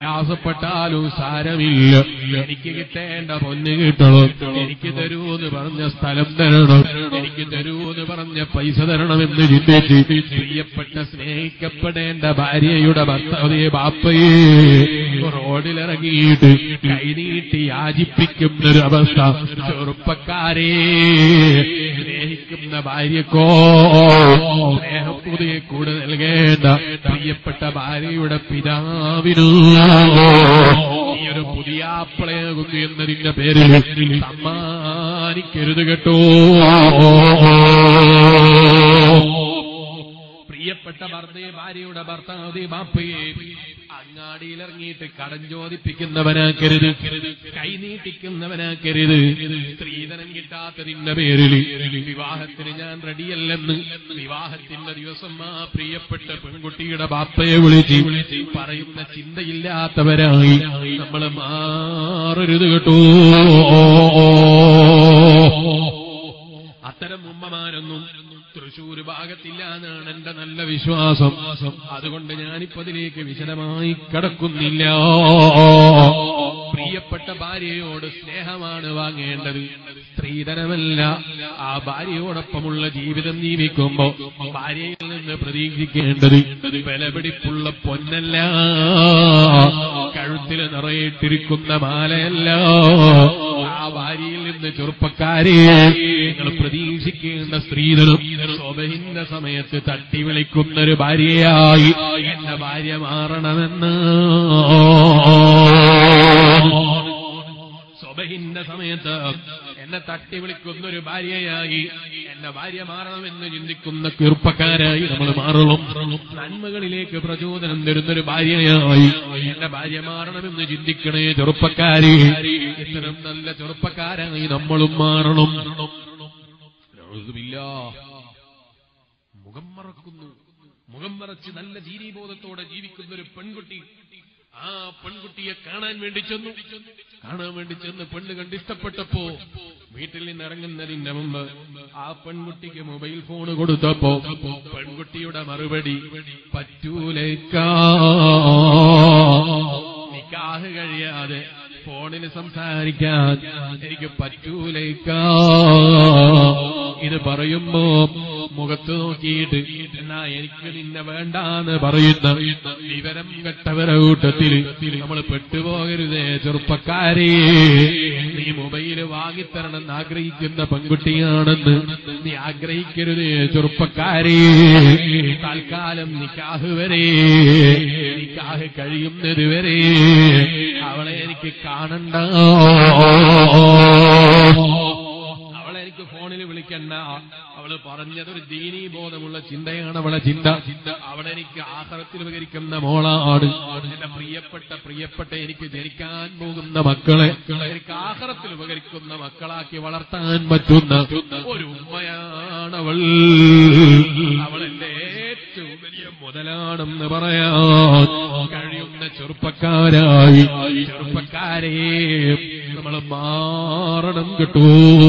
പ്രയാസപ്പെട്ടാലും സാരമില്ല എനിക്ക് കിട്ടേണ്ട പൊന്ന് കിട്ടണം എനിക്ക് തരൂന്ന് പറഞ്ഞ സ്ഥലം തരണം എനിക്ക് തരൂന്ന് പറഞ്ഞ പൈസ തരണമെന്ന് ചിന്തിച്ച് പ്രിയപ്പെട്ട സ്നേഹിക്കപ്പെടേണ്ട ഭാര്യയുടെ ഭർത്താവേ ബാപ്പയെ റോഡിലിറങ്ങിയിട്ട് കൈനീട്ടി യാചിപ്പിക്കുന്നൊരു അവസ്ഥ ചെറുപ്പക്കാരെ സ്നേഹിക്കുന്ന ഭാര്യക്കോ സ്നേഹം പുതിയ കൂടെ നൽകേണ്ട പ്രിയപ്പെട്ട ഭാര്യയുടെ പിതാവിനു ഈ ഒരു പുതിയ ആപ്പിളയാകുന്നു എന്നതിന്റെ പേരിൽ സമ്മാനിക്കരുത് കേട്ടോ പ്രിയപ്പെട്ട ഭർത്തയെ ഭാര്യയുടെ ഭർത്താവ് ബാപ്പയെ അങ്ങാടിയിലിറങ്ങിയിട്ട് കടം ചോദിപ്പിക്കുന്നവനാക്കരുത് കൈനീട്ടിക്കുന്നവനാക്കരുത് സ്ത്രീധനം കിട്ടാത്തതിന്റെ പേരിൽ വിവാഹത്തിന് ഞാൻ റെഡിയല്ലെന്ന് വിവാഹത്തിന്റെ ദിവസം ആ പ്രിയപ്പെട്ട പെൺകുട്ടിയുടെ ബാപ്പയെ വിളിച്ച് പറയുന്ന ചിന്തയില്ലാത്തവരായി നമ്മൾ മാറരുത് കേട്ടോ അത്തരം ഉമ്മമാരൊന്നും തൃശൂർ ഭാഗത്തില്ല എന്നാണ് എന്റെ നല്ല വിശ്വാസം അതുകൊണ്ട് ഞാനിപ്പോ അതിലേക്ക് വിശദമായി കടക്കുന്നില്ല പ്രിയപ്പെട്ട ഭാര്യയോട് സ്നേഹമാണ് വാങ്ങേണ്ടത് സ്ത്രീധനമല്ല ആ ഭാര്യയോടൊപ്പമുള്ള ജീവിതം ജീവിക്കുമ്പോ ഭാര്യയിൽ നിന്ന് പ്രതീക്ഷിക്കേണ്ടത് വിലപിടിപ്പുള്ള പൊന്നല്ല കഴുത്തിൽ നിറയിട്ടിരിക്കുന്ന മാലയല്ല ആ ഭാര്യയിൽ നിന്ന് ചെറുപ്പക്കാരെ നിങ്ങൾ പ്രതീക്ഷിക്കേണ്ട സ്ത്രീധനം ശോഭഹിന്റെ സമയത്ത് തട്ടി വിളിക്കുന്ന ഒരു ഭാര്യയായി എന്റെ ഭാര്യ മാറണമെന്ന് സ്വബഹിന്റെ സമയത്ത് എന്നെ തട്ടി വിളിക്കുന്ന ഒരു ഭാര്യയായി എന്റെ ഭാര്യ മാറണമെന്ന് ചിന്തിക്കുന്ന ചെറുപ്പക്കാരായി നമ്മൾ മാറണം നന്മകളിലേക്ക് പ്രചോദനം തരുന്നൊരു ഭാര്യയായി എന്റെ ഭാര്യ മാറണമെന്ന് ചിന്തിക്കണേ ചെറുപ്പക്കാരി ഇത്തരം നല്ല ചെറുപ്പക്കാരായി നമ്മളും മാറണം നഅൂദുബില്ലാ. മുഖം മറക്കുന്നു മുഖം മറച്ച് നല്ല ജീരീബോധത്തോടെ ജീവിക്കുന്ന ഒരു പെൺകുട്ടി ആ പെൺകുട്ടിയെ കാണാൻ വേണ്ടി ചെന്നു കാണാൻ വേണ്ടി ചെന്ന് പെണ്ണ് കണ്ട് ഇഷ്ടപ്പെട്ടപ്പോ വീട്ടിൽ നിന്ന് ഇറങ്ങുന്നതിന് മുമ്പ് ആ പെൺകുട്ടിക്ക് മൊബൈൽ ഫോൺ കൊടുത്തപ്പോ പെൺകുട്ടിയുടെ മറുപടി പറ്റൂലേക്കാ നിക്കാഹ് കഴിയാതെ ഫോണിൽ സംസാരിക്കാൻ എനിക്ക് പറ്റൂലേക്കാ ഇത് പറയുമ്പോ മുഖത്ത് നോക്കിയിട്ട് എന്നാ എനിക്ക് നിന്നെ വേണ്ടാന്ന് പറയുന്ന വിവരം കെട്ടവരെ കൂട്ടത്തിൽ നമ്മൾ പെട്ടുപോകരുതേ ചെറുപ്പക്കാരെ നീ മൊബൈല് വാങ്ങിത്തരണമെന്ന് ആഗ്രഹിക്കുന്ന പെൺകുട്ടിയാണെന്ന് നീ ആഗ്രഹിക്കരുതേ ചെറുപ്പക്കാരെ തൽക്കാലം നിക്കാഹ് വരെ നിക്കാഹ് കഴിയുന്നത് വരെ അവളെ എനിക്ക് കാണണ്ട അവളെ എനിക്ക് ഫോണിൽ വിളിക്കണ്ട അവള് പറഞ്ഞതൊരു ദീനീബോധമുള്ള ചിന്തയാണ് അവളെ ചിന്ത അവളെ എനിക്ക് ആഹാരത്തിൽ ഉപകരിക്കുന്ന മോളാണ് എന്റെ പ്രിയപ്പെട്ട പ്രിയപ്പെട്ട എനിക്ക് ജനിക്കാൻ പോകുന്ന മക്കളെ എനിക്ക് ആഹാരത്തിൽ ഉപകരിക്കുന്ന മക്കളാക്കി വളർത്താൻ പറ്റുന്ന ഒരു ഉമ്മയാണവൾ അവൾ എന്റെ ഏറ്റവും വലിയ മുതലാണെന്ന് പറയാൻ കഴിയുന്ന ചെറുപ്പക്കാരായി ചെറുപ്പക്കാരെ നമ്മൾ മാറണം കിട്ടൂ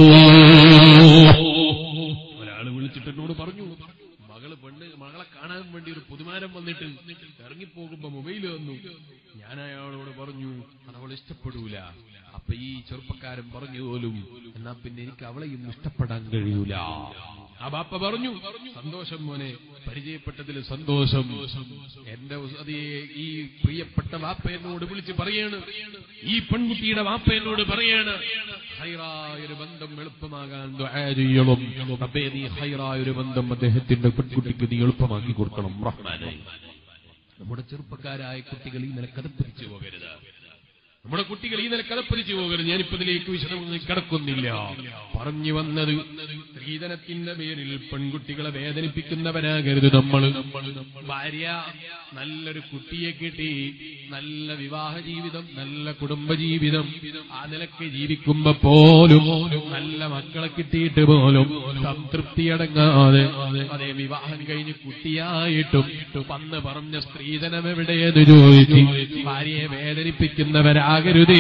ഒരാള് വിളിച്ചിട്ട് എന്നോട് പറഞ്ഞു മകള് പെണ്ണ് മകളെ കാണാൻ വേണ്ടി ഒരു പുതുമാനം വന്നിട്ട് ഇറങ്ങിപ്പോകുമ്പോ മൊബൈൽ വന്നു ഞാൻ അയാളോട് പറഞ്ഞു അത് അവൾ ഇഷ്ടപ്പെടൂല അപ്പൊ ഈ ചെറുപ്പക്കാരൻ പറഞ്ഞു പോലും എന്നാ പിന്നെ എനിക്ക് അവളെയും ഇഷ്ടപ്പെടാൻ കഴിയൂല ആ ബാപ്പ പറഞ്ഞു സന്തോഷം മോനെ പരിചയപ്പെട്ടതിൽ സന്തോഷം എന്റെ അതേ ഈ പ്രിയപ്പെട്ട വാപ്പ എന്നോട് വിളിച്ച് പറയാണ് ഈ പെൺകുട്ടിയുടെ വാപ്പ എന്നോട് പറയാണ് ഹൈറായൊരു ബന്ധം എളുപ്പമാകാൻ ദുആ ചെയ്യണം റബ്ബേ നീ ഹൈറായൊരു ബന്ധം അദ്ദേഹത്തിന്റെ പെൺകുട്ടിക്ക് നീ എളുപ്പമാക്കി കൊടുക്കണം റഹ്മാനെ നമ്മുടെ ചെറുപ്പക്കാരായ കുട്ടികൾ ഈ നിലക്കതപ്പിരിച്ചു പോകരുത് നമ്മുടെ കുട്ടികൾ ഈ നില കലപ്പതിച്ചു പോകരുത് ഞാനിപ്പോ ഇതിലേക്ക് വിശദമായി കിടക്കുന്നില്ല പറഞ്ഞു വന്നത് സ്ത്രീധനത്തിന്റെ പേരിൽ പെൺകുട്ടികളെ വേദനിപ്പിക്കുന്നവരാകരുത് നമ്മൾ ഭാര്യ നല്ലൊരു കുട്ടിയെ കിട്ടി നല്ല വിവാഹ ജീവിതം നല്ല കുടുംബ ജീവിതം ആ നിലക്ക് ജീവിക്കുമ്പോ പോലും നല്ല മക്കളെ കിട്ടിയിട്ട് പോലും സംതൃപ്തിയടങ്ങാതെ അതേ വിവാഹം കഴിഞ്ഞ് കുട്ടിയായിട്ടും വന്ന് പറഞ്ഞ സ്ത്രീധനം എവിടെയെന്ന് ചോദിച്ച് ഭാര്യയെ വേദനിപ്പിക്കുന്നവരാകരുതേ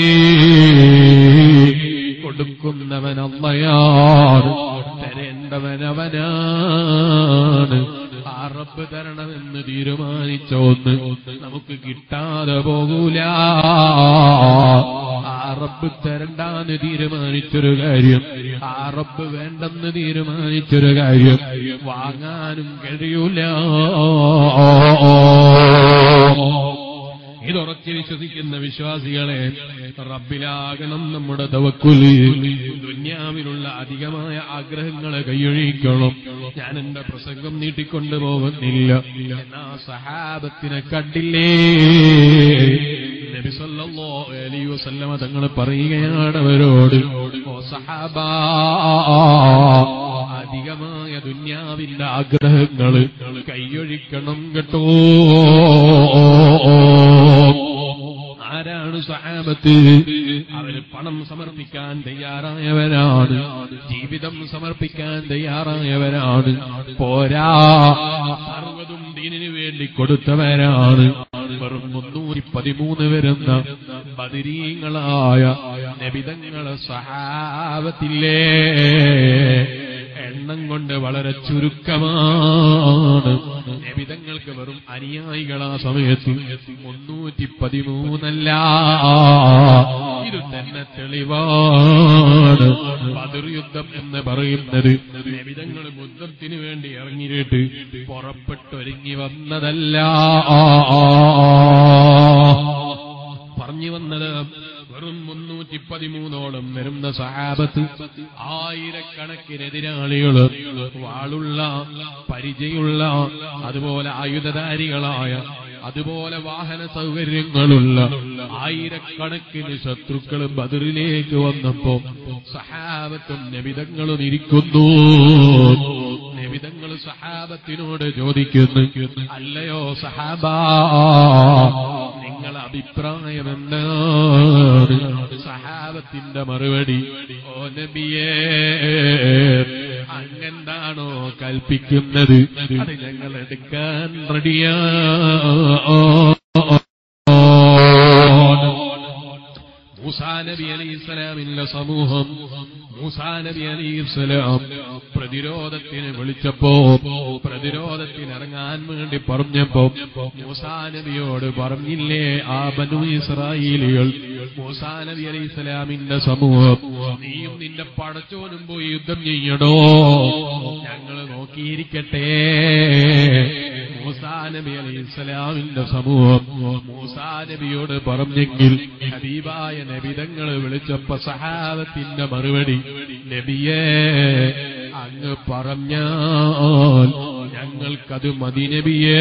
കൊടുക്കുന്നവനമ്മയാണ് തരേണ്ടവനവനാണ് ആ റബ്ബ് തരണമെന്ന് തീരുമാനിച്ച ഒന്ന് നമുക്ക് കിട്ടാതെ പോകൂല ആ റബ്ബ് തരണ്ടാന്ന് തീരുമാനിച്ചൊരു കാര്യം ആ റബ്ബ് വേണ്ടെന്ന് തീരുമാനിച്ചൊരു കാര്യം വാങ്ങാനും കഴിയൂല ഇതുറച്ച് വിശ്വസിക്കുന്ന വിശ്വാസികളെ റബ്ബിലാകണം നമ്മുടെ തവക്കുല് ദുന്യാവിനുള്ള അധികമായ ആഗ്രഹങ്ങളെ കൈയൊഴിക്കണം ഞാൻ എന്റെ പ്രസംഗം നീട്ടിക്കൊണ്ടു പോകുന്നില്ല എന്നാ സഹാബത്തിനെ കണ്ടില്ലേ നബി സല്ലല്ലാഹു അലൈഹി വസല്ലമ തങ്ങൾ പറയുകയാണ് അവരോട് ഓ സഹാബ അധികമായ ദുന്യാവിന്റെ ആഗ്രഹങ്ങൾ കൈയൊഴിക്കണം കേട്ടോ ആരാണ് സഹാബത്ത് അവര് പണം സമർപ്പിക്കാൻ തയ്യാറായവരാണ് ജീവിതം സമർപ്പിക്കാൻ തയ്യാറായവരാണ് പോരാ സർവതും ദീനിനു വേണ്ടി കൊടുത്തവരാണ് വെറും മുന്നൂറ്റി പതിമൂന്ന് വരുന്ന ബദിരീങ്ങളായ നബിതങ്ങളെ സഹാബത്തില്ലേ എണ്ണം കൊണ്ട് വളരെ ചുരുക്കമാണ് നബിതങ്ങൾക്ക് വെറും അനുയായികളാ സമയത്ത് മുന്നൂറ്റി പതിമൂന്നല്ല ഇത് തന്നെ തെളിവാണ് ബദർ യുദ്ധം എന്ന് പറയുന്നത് നബിതങ്ങൾ ബുദ്ധത്തിന് വേണ്ടി ഇറങ്ങിയിട്ട് പുറപ്പെട്ടൊരുങ്ങി വന്നതല്ല പറഞ്ഞു വന്നത് വെറും മുന്നൂറ്റി പതിമൂന്നോളം വരുന്ന സഹാബത്ത് ആയിരക്കണക്കിന് എതിരാളികൾ വാളുള്ള പരിചയുള്ള അതുപോലെ ആയുധധാരികളായ അതുപോലെ വാഹന സൗകര്യങ്ങളുള്ള ആയിരക്കണക്കിന് ശത്രുക്കൾ ബദറിലേക്ക് വന്നപ്പോ സഹാബത്തും നബിതങ്ങളും ഇരിക്കുന്നു നബിതങ്ങൾ സഹാബത്തിനോട് ചോദിക്കുന്നു അല്ലയോ സഹാബ നിങ്ങളെ അഭിപ്രായം എന്താണ് സഹാബത്തിന്റെ മറുപടി ഓ നബിയേ അങ്ങെന്താണോ കൽപ്പിക്കുന്നത് അത് ഞങ്ങൾ എടുക്കാൻ റെഡിയാ മൂസാ നബി അലൈഹി സ്വലാമിന്റെ സമൂഹം മൂസാ നബി അലൈഹി സ്വലാം പ്രതിരോധത്തിന് വിളിച്ചപ്പോ പ്രതിരോധത്തിന് ഇറങ്ങാൻ വേണ്ടി പറഞ്ഞപ്പോ മൂസാ നബിയോട് പറഞ്ഞില്ലേ ആ ബനു ഇസ്രായേലികൾ മൂസാ നബി അലൈഹി സ്വലാമിന്റെ സമൂഹം നീയും നിന്റെ പടച്ചോനും പോയി യുദ്ധം ചെയ്യടോ ഞങ്ങൾ നോക്കിയിരിക്കട്ടെ മൂസാ നബി അലൈഹി സ്വലാമിന്റെ സമൂഹം മൂസാ നബിയോട് പറഞ്ഞെങ്കിൽ ഹബീബായ നബിതങ്ങൾ വിളിച്ചപ്പോ സഹാബത്തിന്റെ മറുപടി നബിയേ അങ്ങ് പറഞ്ഞാൽ ഞങ്ങൾക്കത് മതി നബിയേ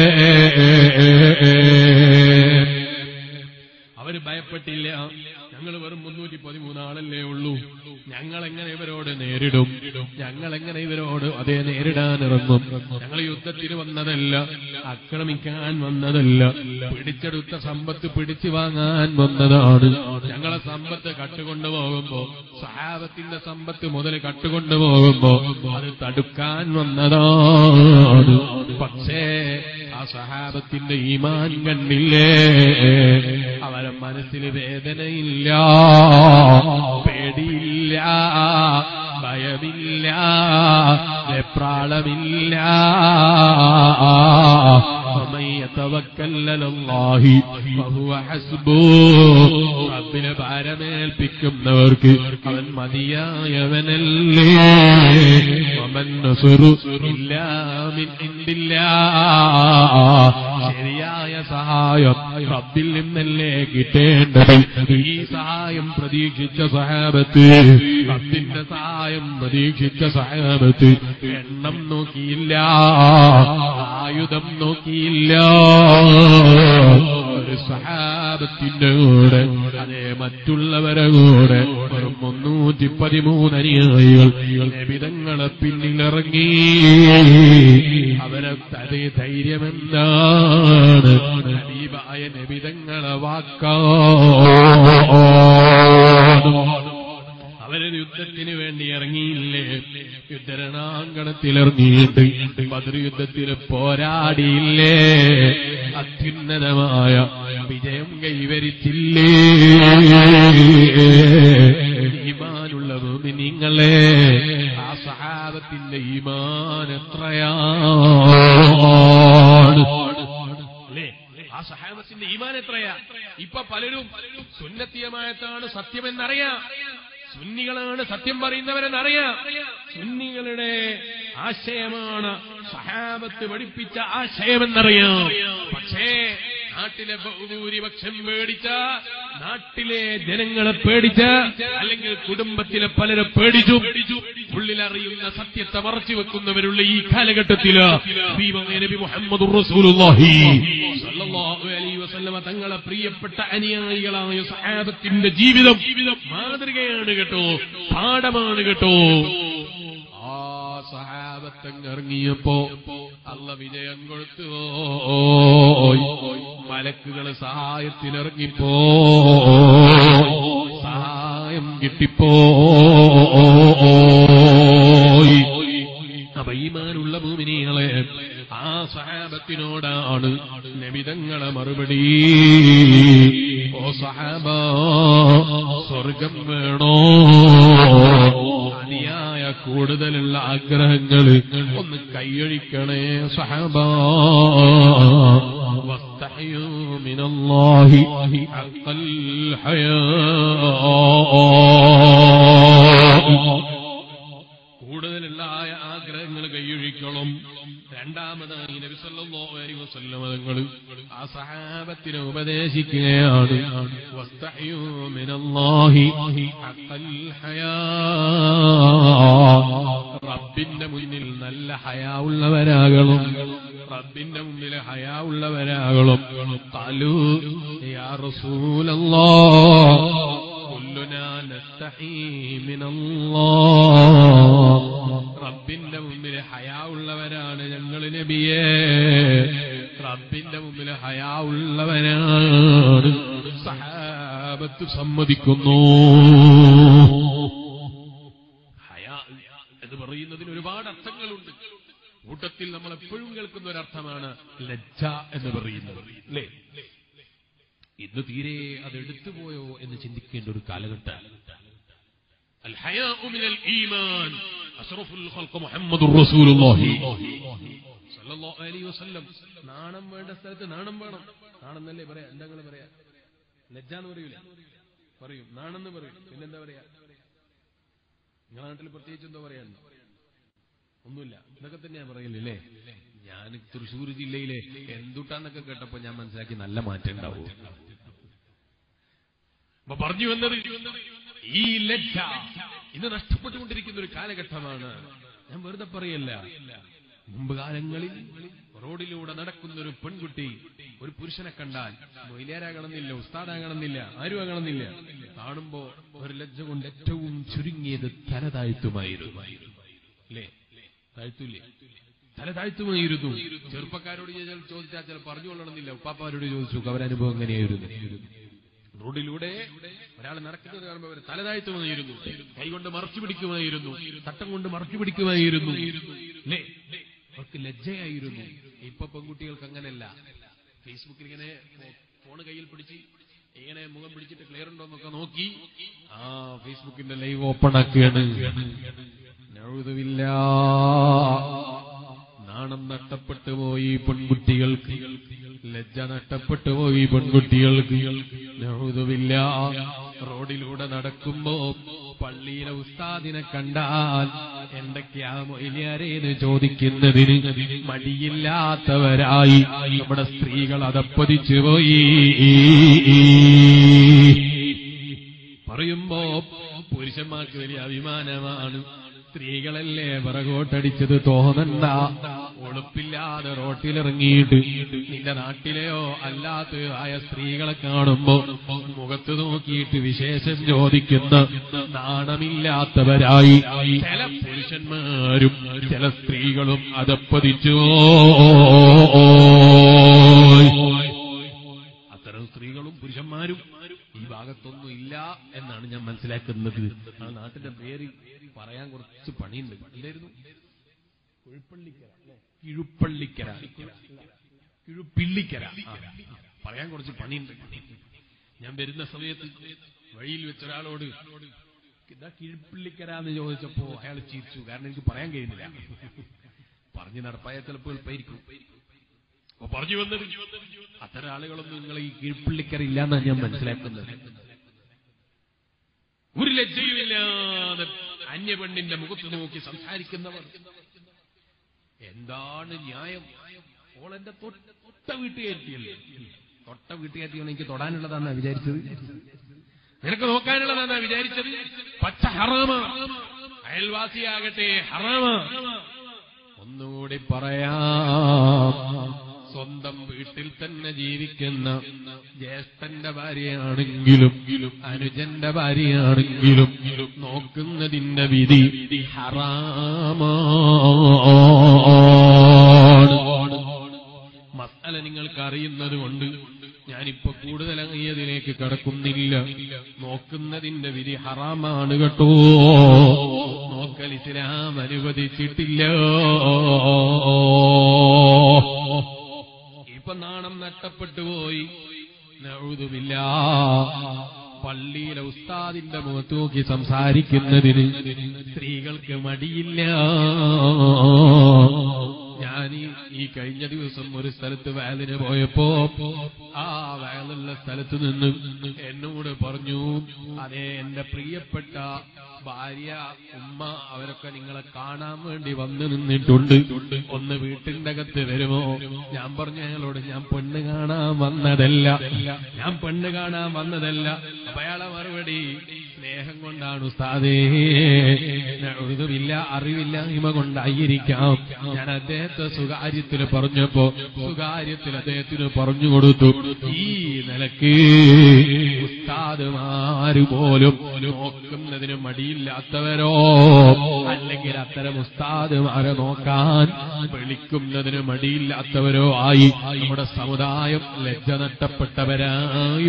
അവര് ഭയപ്പെട്ടില്ല ഞങ്ങൾ വെറും മുന്നൂറ്റി പതിമൂന്നാളല്ലേ ഉള്ളൂ ഞങ്ങൾ എങ്ങനെ ഇവരോട് നേരിടും ഞങ്ങൾ എങ്ങനെ ഇവരോട് അതേ നേരിടാൻ ഇറങ്ങും ഞങ്ങൾ യുദ്ധത്തിന് വന്നതല്ല ആക്രമിക്കാൻ വന്നതല്ല പിടിച്ചെടുത്ത സമ്പത്ത് പിടിച്ചു വാങ്ങാൻ വന്നതാണ് ഞങ്ങളെ സമ്പത്ത് കട്ടുകൊണ്ടു പോകുമ്പോ സഹാബത്തിന്റെ സമ്പത്ത് മുതൽ കട്ടുകൊണ്ടു പോകുമ്പോ അത് തടുക്കാൻ വന്നതാണ് പക്ഷേ ആ സഹാബത്തിന്റെ ഈമാൻ കണ്ടില്ലേ അവരെ മനസ്സിൽ വേദനയില്ല പേടിയില്ല ഭയമില്ല വെപ്രാളമില്ല ومن يتوكل على الله فهو حسبه റബ്ബിനെ ഭാരമേൽപ്പിക്കുന്നവർക്ക് അവൻ മതിയായവനല്ലേ വമൻ നസുറു ഇല്ലാ മിൻ ഇൻദില്ലാ ശരിയായ സഹായം റബ്ബിൽ നിന്നല്ലേ കിട്ടേണ്ടത് ഈ സഹായം പ്രതീക്ഷിച്ച സഹാബത്ത് റബ്ബിന്റെ സഹായം പ്രതീക്ഷിച്ച സഹാബത്ത് എണ്ണം നോക്കിയില്ല ആയുധം നോക്കിയില്ല ഒരു സഹാബത്തിന്റെ കൂടെ അതേ മറ്റുള്ളവരെ കൂടെ ഒരു മുന്നൂറ്റി പതിമൂന്ന് അനുയായികൾ നബിതങ്ങളെ പിന്നിലിറങ്ങി അവരെ അതേ ധൈര്യമെന്താണ് ഹബീബായ നബിതങ്ങളെ വാക്കാണ് അവരൊരു യുദ്ധത്തിന് വേണ്ടി ഇറങ്ങിയില്ലേ യുദ്ധരണാങ്കണത്തിൽ ഇറങ്ങിയിട്ട് ബദർ യുദ്ധത്തിൽ പോരാടിയില്ലേ അത്യുന്നതമായ വിജയം കൈവരിച്ചില്ലേ ഈമാനുള്ള നിങ്ങളെ ആ സഹാബത്തിന്റെ ഈമാൻ എത്രയാ പലരും സുന്നത്തിയമായത്താണ് സത്യമെന്നറിയാം സുന്നികളാണ് സത്യം പറയുന്നവരെന്നറിയാം സുന്നികളുടെ ആശയമാണ് സഹാബത്ത് പഠിപ്പിച്ച ആശയമെന്നറിയാം പക്ഷേ നാട്ടിലെ ബഹുഭൂരിപക്ഷം പേടിച്ച നാട്ടിലെ ജനങ്ങളെ പേടിച്ച അല്ലെങ്കിൽ കുടുംബത്തിലെ പലരെ പേടിച്ചു ഉള്ളിലറിയുന്ന സത്യത്തെ മറച്ചു വെക്കുന്നവരുള്ള ഈ കാലഘട്ടത്തില് ഹബീബായ നബി മുഹമ്മദ് റസൂലുള്ളാഹി സ്വല്ലല്ലാഹു അലൈഹി വസല്ലമ തങ്ങളെ പ്രിയപ്പെട്ട അനുയായികളായ സഹാബത്തിന്റെ ജീവിതം മാതൃകയാണ് കേട്ടോ പാഠമാണ് കേട്ടോ ആ സഹാബത്തങ്ങ് ഇറങ്ങിയപ്പോ അല്ല വിജയം കൊടുത്തു മലക്കുകള് സഹായത്തിനിറങ്ങിപ്പോ സഹായം കിട്ടിപ്പോ അപ്പൊ ഈമാനുള്ള ഭൂമിനികളെ ആ സഹാബത്തിനോടാണ് നബിതങ്ങളെ മറുപടി ഓ സഹാബ സ്വർഗം വേണോ അതിയായ കൂടുതലുള്ള ആഗ്രഹങ്ങൾ ഒന്ന് കൈയൊഴിക്കണേ സഹാബ واستحيوا من الله حق الحياء കൂടുതലുള്ള ആ ആഗ്രഹങ്ങൾ കൈയൊഴിക്കണം രണ്ടാമതായി നബി സല്ലല്ലാഹു അലൈഹി വസല്ലം തങ്ങൾ ആ സഹാബത്തിനെ ഉപദേശിക്കുകയാണ് വസ്തഹ്യൂ മിനല്ലാഹി ഹഖൽ ഹയാ റബ്ബിന്റെ മുന്നിൽ നല്ല ഹയാ ഉള്ളവരാകണം റബ്ബിന്റെ മുന്നിൽ ഹയാ ഉള്ളവരാകണം ഖാലു യാ റസൂലല്ലാഹ് كلنا نستحي من الله റബ്ബിന്റെ മുമ്പിൽ ഹയാ ഉള്ളവരാണ് ഞങ്ങൾ നബിയെ റബ്ബിന്റെ മുമ്പിൽ ഹയാ ഉള്ളവരാണ് സഹാബത്ത് സമ്മതിക്കുന്നു ഹയാ എന്ന് പറയുന്നതിന് ഒരുപാട് അർത്ഥങ്ങളുണ്ട് കൂട്ടത്തിൽ നമ്മൾ എപ്പോഴും കേൾക്കുന്ന ഒരർത്ഥമാണ് ലജ്ജ എന്ന് പറയുന്നത് അല്ലേ ഇന്ന് തീരെ അത് എടുത്തുപോയോ എന്ന് ചിന്തിക്കേണ്ട ഒരു കാലഘട്ടം الحياء من الإيمان أشرف الخلق محمد رسول الله صلى الله عليه وسلم നാണം വേണ്ട സ്ഥലത്ത് നാണം വേണം നാണെന്നല്ലേ പറയാ എന്താ നിങ്ങൾ പറയാ ലജ്ജ എന്ന് പറയൂല പറയും നാണെന്ന് പറയും പിന്നെന്താ പറയാ നിങ്ങളുടെ നാട്ടിൽ പ്രത്യേകിച്ച് എന്തോ പറയാൻ ഒന്നുമില്ല ഇതൊക്കെ തന്നെയാ പറയല്ലേ ഞാൻ തൃശ്ശൂർ ജില്ലയിലെ എന്തുട്ടാന്നൊക്കെ കേട്ടപ്പോ ഞാൻ മനസ്സിലാക്കി നല്ല മാറ്റം ഉണ്ടാവും അപ്പൊ പറഞ്ഞു വന്നത് ഈ ലജ്ജ ഇത് നഷ്ടപ്പെട്ടുകൊണ്ടിരിക്കുന്ന ഒരു കാലഘട്ടമാണ് ഞാൻ വെറുതെ പറയല്ല മുമ്പ് കാലങ്ങളിൽ റോഡിലൂടെ നടക്കുന്ന ഒരു പെൺകുട്ടി ഒരു പുരുഷനെ കണ്ടാൽ മൊയിലാരാകണമെന്നില്ല ഉസ്താദാകണമെന്നില്ല ആരും ആകണമെന്നില്ല കാണുമ്പോ ഒരു ലജ്ജ കൊണ്ട് ഏറ്റവും ചുരുങ്ങിയത് തല താഴ്ത്തുമായിരുന്നു അല്ലേ താഴ്ത്തൂലേ തല താഴ്ത്തുമായിരുന്നു ചെറുപ്പക്കാരോട് ചോദിച്ചാൽ ചോദിച്ചാൽ ചില പറഞ്ഞു കൊള്ളണമെന്നില്ല ഉപ്പാപ്പാരോട് ചോദിച്ചു അവരനുഭവം എങ്ങനെയായിരുന്നു റോഡിലൂടെ ഒരാൾ നടക്കുന്നത് കാണുമ്പോൾ അവർ തല താഴ്ത്തുമായിരുന്നു കൈകൊണ്ട് മറച്ചു പിടിക്കുമായിരുന്നു തട്ടം കൊണ്ട് മറച്ചു പിടിക്കുമായിരുന്നു അല്ലേ അവർക്ക് ലജ്ജയായിരുന്നു ഇപ്പൊ പെൺകുട്ടികൾക്ക് അങ്ങനെയല്ല ഫേസ്ബുക്കിൽ ഇങ്ങനെ ഫോണ് കയ്യിൽ പിടിച്ച് ഇങ്ങനെ മുഖം പിടിച്ചിട്ട് ക്ലിയർ ഉണ്ടോ എന്നൊക്കെ നോക്കി ആ ഫേസ്ബുക്കിന്റെ ലൈവ് ഓപ്പൺ ആക്കുകയാണ് നഴുതുമില്ല നാണം നഷ്ടപ്പെട്ടു പോയി പെൺകുട്ടികൾക്ക് ലജ്ജ നഷ്ടപ്പെട്ടു പോയി പെൺകുട്ടികൾക്ക് നഴുതുമില്ല റോഡിലൂടെ നടക്കുമ്പോ പള്ളിയിലെ ഉസ്താദിനെ കണ്ടാൽ എന്തൊക്കെയാ മൊയിലാരേന്ന് ചോദിക്കുന്നതിന് മടിയില്ലാത്തവരായി നമ്മുടെ സ്ത്രീകൾ അതപ്പതിച്ചു പോയി പറയുമ്പോ പുരുഷന്മാർക്ക് വലിയ അഭിമാനമാണ് സ്ത്രീകളല്ലേ പിറകോട്ടടിച്ചത് തോന്നണ്ട ഒളുപ്പില്ലാതെ റോട്ടിലിറങ്ങിയിട്ട് നിന്റെ നാട്ടിലെയോ അല്ലാത്ത ആയ സ്ത്രീകളെ കാണുമ്പോ മുഖത്ത് നോക്കിയിട്ട് വിശേഷം ചോദിക്കുന്ന നാണമില്ലാത്തവരായി ചില പുരുഷന്മാരും ചില സ്ത്രീകളും അതപ്പതിച്ചു അത്തരം സ്ത്രീകളും പുരുഷന്മാരും ഈ ഭാഗത്തൊന്നും ഇല്ല എന്നാണ് ഞാൻ മനസ്സിലാക്കുന്നത് ആ നാട്ടിന്റെ പേര് പറയാൻ കുറച്ച് പണിയുണ്ട് എന്തായിരുന്നു കുഴിപ്പള്ളിക്കര അല്ലേ? കിഴുപ്പള്ളിക്കര കിഴുപ്പിള്ളിക്കര ആ, പറയാൻ കുറച്ച് പണിയുണ്ട് ഞാൻ വരുന്ന സമയത്ത് വഴിയിൽ വെച്ച ഒരാളോട് ഇതാ കിഴുപ്പിള്ളിക്കര എന്ന് ചോദിച്ചപ്പോ അയാൾ ചിരിച്ചു കാരണം എനിക്ക് പറയാൻ കഴിയുന്നില്ല പറഞ്ഞു നടപ്പായ ചിലപ്പോൾ എളുപ്പമായിരിക്കും അപ്പൊ പറഞ്ഞു വന്നത് അത്തരം ആളുകളൊന്നും നിങ്ങൾ ഈ കീഴ്പള്ളിക്കറില്ലാന്നാണ് ഞാൻ മനസ്സിലാക്കുന്നത് ഒരു ലജ്ജയുമില്ലാതെ അന്യപെണ്ണിന്റെ മുഖത്ത് നോക്കി സംസാരിക്കുന്നവർ എന്താണ് ന്യായം ഓളെന്റെ തൊട്ട വീട്ടുകയറ്റിയല്ലേ തൊട്ട വീട്ടുകയറ്റിയാണ് എനിക്ക് തൊടാനുള്ളതാന്നാ വിചാരിച്ചത് നിനക്ക് നോക്കാനുള്ളതാന്നാ വിചാരിച്ചത് പച്ച ഹറാമ അയൽവാസിയാകട്ടെ ഹറാമ ഒന്നുകൂടി പറയാം സ്വന്തം വീട്ടിൽ തന്നെ ജീവിക്കുന്ന ജ്യേഷ്ഠന്റെ ഭാര്യയാണെങ്കിലും അനുജന്റെ ഭാര്യയാണെങ്കിലും നോക്കുന്നതിന്റെ വിധി ഹറാമാണ് മസാല നിങ്ങൾക്ക് അറിയുന്നത് കൊണ്ട് ഞാനിപ്പോ കൂടുതൽ അങ്ങയതിലേക്ക് കടക്കുന്നില്ല നോക്കുന്നതിന്റെ വിധി ഹറാമാണ് കേട്ടോ നോക്കൽ ഇസ്ലാം അനുവദിച്ചിട്ടില്ല ഇപ്പൊ നാണം നഷ്ടപ്പെട്ടു പോയി നഴുതുമില്ല പള്ളിയിലെ ഉസ്താദിന്റെ മുഖത്ത് നോക്കി സംസാരിക്കുന്നതിന് സ്ത്രീകൾക്ക് മടിയില്ല ഞാൻ ഈ- ഈ കഴിഞ്ഞ ദിവസം ഒരു സ്ഥലത്ത് വയലിന് പോയപ്പോ ആ വയലുള്ള സ്ഥലത്ത് നിന്ന് എന്നോട് പറഞ്ഞു അതെ എന്റെ പ്രിയപ്പെട്ട ഭാര്യ ഉമ്മ അവരൊക്കെ നിങ്ങളെ കാണാൻ വേണ്ടി വന്നു നിന്നിട്ടുണ്ട് ഒന്ന് വീട്ടിന്റെ അകത്ത് വരുമോ ഞാൻ പറഞ്ഞു അയാളോട് ഞാൻ പെണ്ണ് കാണാൻ വന്നതല്ല ഞാൻ പെണ്ണ് കാണാൻ വന്നതല്ല അപ്പൊ അയാളെ മറുപടി സ്നേഹം കൊണ്ടാണ് ഉസ്താദേ ഒഴുതുമില്ല അറിവില്ലായ്മ കൊണ്ടായിരിക്കാം ഞാൻ അദ്ദേഹത്തെ സ്വകാര്യത്തിൽ പറഞ്ഞപ്പോ സ്വകാര്യത്തിൽ അദ്ദേഹത്തിന് പറഞ്ഞു കൊടുത്തു ഈ നിലക്ക് ഉസ്താദുമാര് പോലും നോക്കുന്നതിന് മടിയില്ലാത്തവരോ അല്ലെങ്കിൽ അത്തരം ഉസ്താദുമാരെ നോക്കാൻ വിളിക്കുന്നതിന് മടിയില്ലാത്തവരോ ആയി നമ്മുടെ സമുദായം ലജ്ജ നഷ്ടപ്പെട്ടവരായി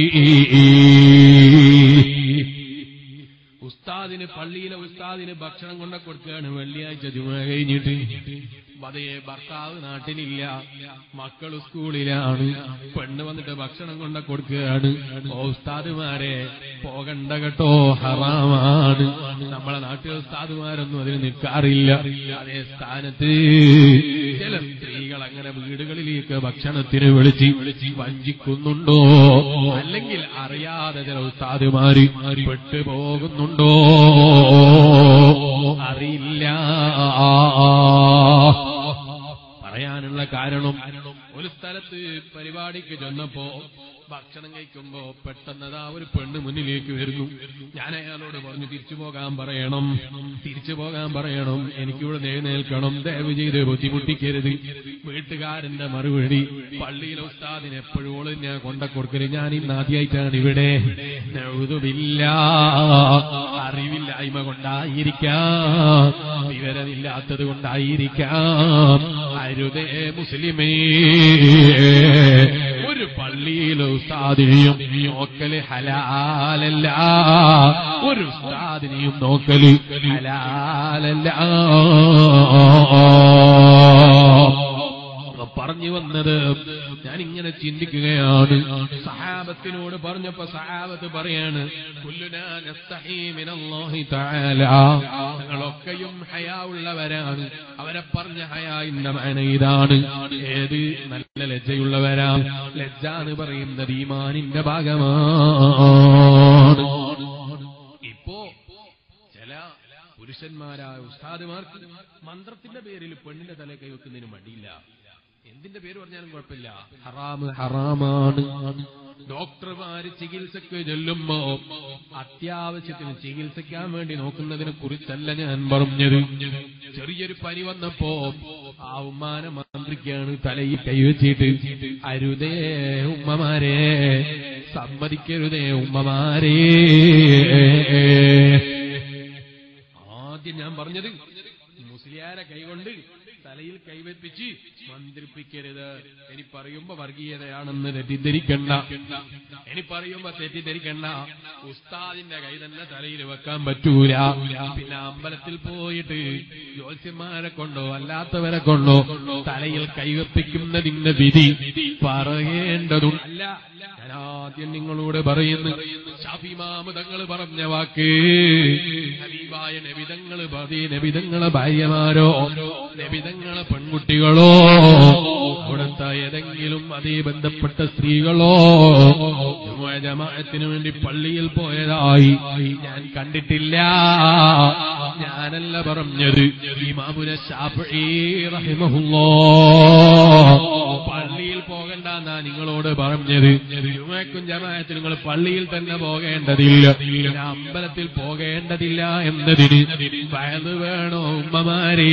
പോയി ഉസ്താദിന് പള്ളിയിലെ ഉസ്താദിന് ഭക്ഷണം കൊണ്ട കൊടുക്കുകയാണ് വെള്ളിയാഴ്ച ജുമ കഴിഞ്ഞിട്ട് അതേ ഭർത്താവ് നാട്ടിലില്ല മക്കൾ സ്കൂളിലാണ് പെണ്ണ് വന്നിട്ട് ഭക്ഷണം കൊണ്ട കൊടുക്കുകയാണ് ഓ ഉസ്താദുമാരെ പോകണ്ട കേട്ടോ ഹറാമാണ് നമ്മളെ നാട്ടിൽ ഉസ്താദുമാരൊന്നും അതിന് നിൽക്കാറില്ല അതേ സ്ഥാനത്ത് ചില സ്ത്രീകൾ അങ്ങനെ വീടുകളിലേക്ക് ഭക്ഷണത്തിന് വിളിച്ച് വിളിച്ച് വഞ്ചിക്കുന്നുണ്ടോ അല്ലെങ്കിൽ അറിയാതെ ചില ഉസ്താദുമാര് പെട്ടുപോകുന്നുണ്ടോ അറിയില്ല പറയാനുള്ള കാരണം ഒരു സ്ഥലത്ത് പരിപാടിക്ക് ചെന്നപ്പോ ഭക്ഷണം കഴിക്കുമ്പോ പെട്ടെന്നതാ ഒരു പെണ്ണ് മുന്നിലേക്ക് വരുന്നു ഞാൻ അയാളോട് പറഞ്ഞു തിരിച്ചു പോകാൻ പറയണം തിരിച്ചു പോകാൻ പറയണം എനിക്കിവിടെ എഴുന്നേൽക്കണം ദയവ് ചെയ്ത് ബുദ്ധിമുട്ടിക്കരുത് വീട്ടുകാരന്റെ മറുപടി പള്ളിയിലെ ഉസ്താദിന് എപ്പോഴും ഞാൻ കൊണ്ട കൊടുക്കല് ഞാൻ ഇന്ന് ആദ്യമായിട്ടാണ് ഇവിടെ എഴുതുമില്ല അറിവില്ലായ്മ കൊണ്ടായിരിക്കാം വിവരമില്ലാത്തത് കൊണ്ടായിരിക്കാം അരുതേ മുസ്ലിമേ ഒരു പള്ളിയിലെ ഉസ്താദിനെയും നോക്കല് ഹലാലല്ല ഒരു ഉസ്താദിനെയും നോക്കല് ഹലാലല്ല പറഞ്ഞു വന്നത് ഞാൻ ഇങ്ങനെ ചിന്തിക്കുകയാണ് സഹാബത്തിനോട് പറഞ്ഞപ്പോ സഹാബത്ത് പറയാണ് കുല്ലുനാ നസ്തഹീ മിനല്ലാഹി തആല ഞങ്ങളൊക്കെയും ഹയാ ഉള്ളവരാണ് അവരെ പറഞ്ഞ ഹയാന്റെ മാന ഇതാണ് ഏത് നല്ല ലജ്ജയുള്ളവരാ ലജ്ജ എന്ന് പറയുന്നത് ഈമാനിന്റെ ഭാഗമാണ് ഇപ്പോ ചില പുരുഷന്മാരായ ഉസ്താദുമാർക്ക് മന്ത്രത്തിന്റെ പേരിൽ പെണ്ണിന്റെ തല കൈവെക്കുന്നതിന് മടിയില്ല എന്തിന്റെ പേര് പറഞ്ഞാലും കുഴപ്പമില്ല ഹറാമ് ഹറാമാണ് ഡോക്ടർമാര് ചികിത്സക്ക് ചെല്ലുമ്പോ അത്യാവശ്യത്തിന് ചികിത്സിക്കാൻ വേണ്ടി നോക്കുന്നതിനെ കുറിച്ചല്ല ഞാൻ പറഞ്ഞത് ചെറിയൊരു പനി വന്നപ്പോ ആ ഉമ്മാനെ മന്ത്രിക്കാണ് തലയിൽ കൈവച്ചിട്ട് അരുതേ ഉമ്മമാരെ സമ്മതിക്കരുതേ ഉമ്മമാരേ ആദ്യം ഞാൻ പറഞ്ഞത് മുസ്ലിയാരെ കൈകൊണ്ട് തലയിൽ കൈവെപ്പിച്ച് മന്ത്രിപ്പിക്കരുത് ഇനി പറയുമ്പോ വർഗീയതയാണെന്ന് തെറ്റിദ്ധരിക്കണ്ട ഇനി പറയുമ്പോ തെറ്റിദ്ധരിക്കണ്ട ഉസ്താദിന്റെ കൈ തന്നെ തലയിൽ വെക്കാൻ പറ്റൂല പിന്നെ അമ്പലത്തിൽ പോയിട്ട് ജ്യോത്സ്യന്മാരെ കൊണ്ടോ അല്ലാത്തവരെ കൊണ്ടോ തലയിൽ കൈവെപ്പിക്കുന്നതിന്റെ വിധി പറയേണ്ടതുണ്ട് അല്ല ഞാൻ ആദ്യം നിങ്ങളോട് പറയുന്നു ഷാഫിമാമ് തങ്ങൾ പറഞ്ഞ വാക്ക് ഹബീബായ നബിതങ്ങള് പതി നബിതങ്ങളെ ഭാര്യമാരോ നബിതങ്ങളെ പെൺകുട്ടികളോ അവിടുത്തെ ഏതെങ്കിലും അതേ ബന്ധപ്പെട്ട സ്ത്രീകളോ ജുമുഅ ജമാഅത്തിന് വേണ്ടി പള്ളിയിൽ പോയതായി ഞാൻ കണ്ടിട്ടില്ല ഞാനല്ല പറഞ്ഞത് ഇമാമുന ശാഫഈ റഹിമഹുല്ലാ പള്ളിയിൽ പോകണ്ടെന്നാ നിങ്ങളോട് പറഞ്ഞത് ജുമയ്ക്കും ജമാഅത്തിനും നിങ്ങൾ പള്ളിയിൽ തന്നെ പോകേണ്ടതില്ല പിന്നെ അമ്പലത്തിൽ പോകേണ്ടതില്ല എന്നതിന് വയത് വേണോ ഉമ്മമാരേ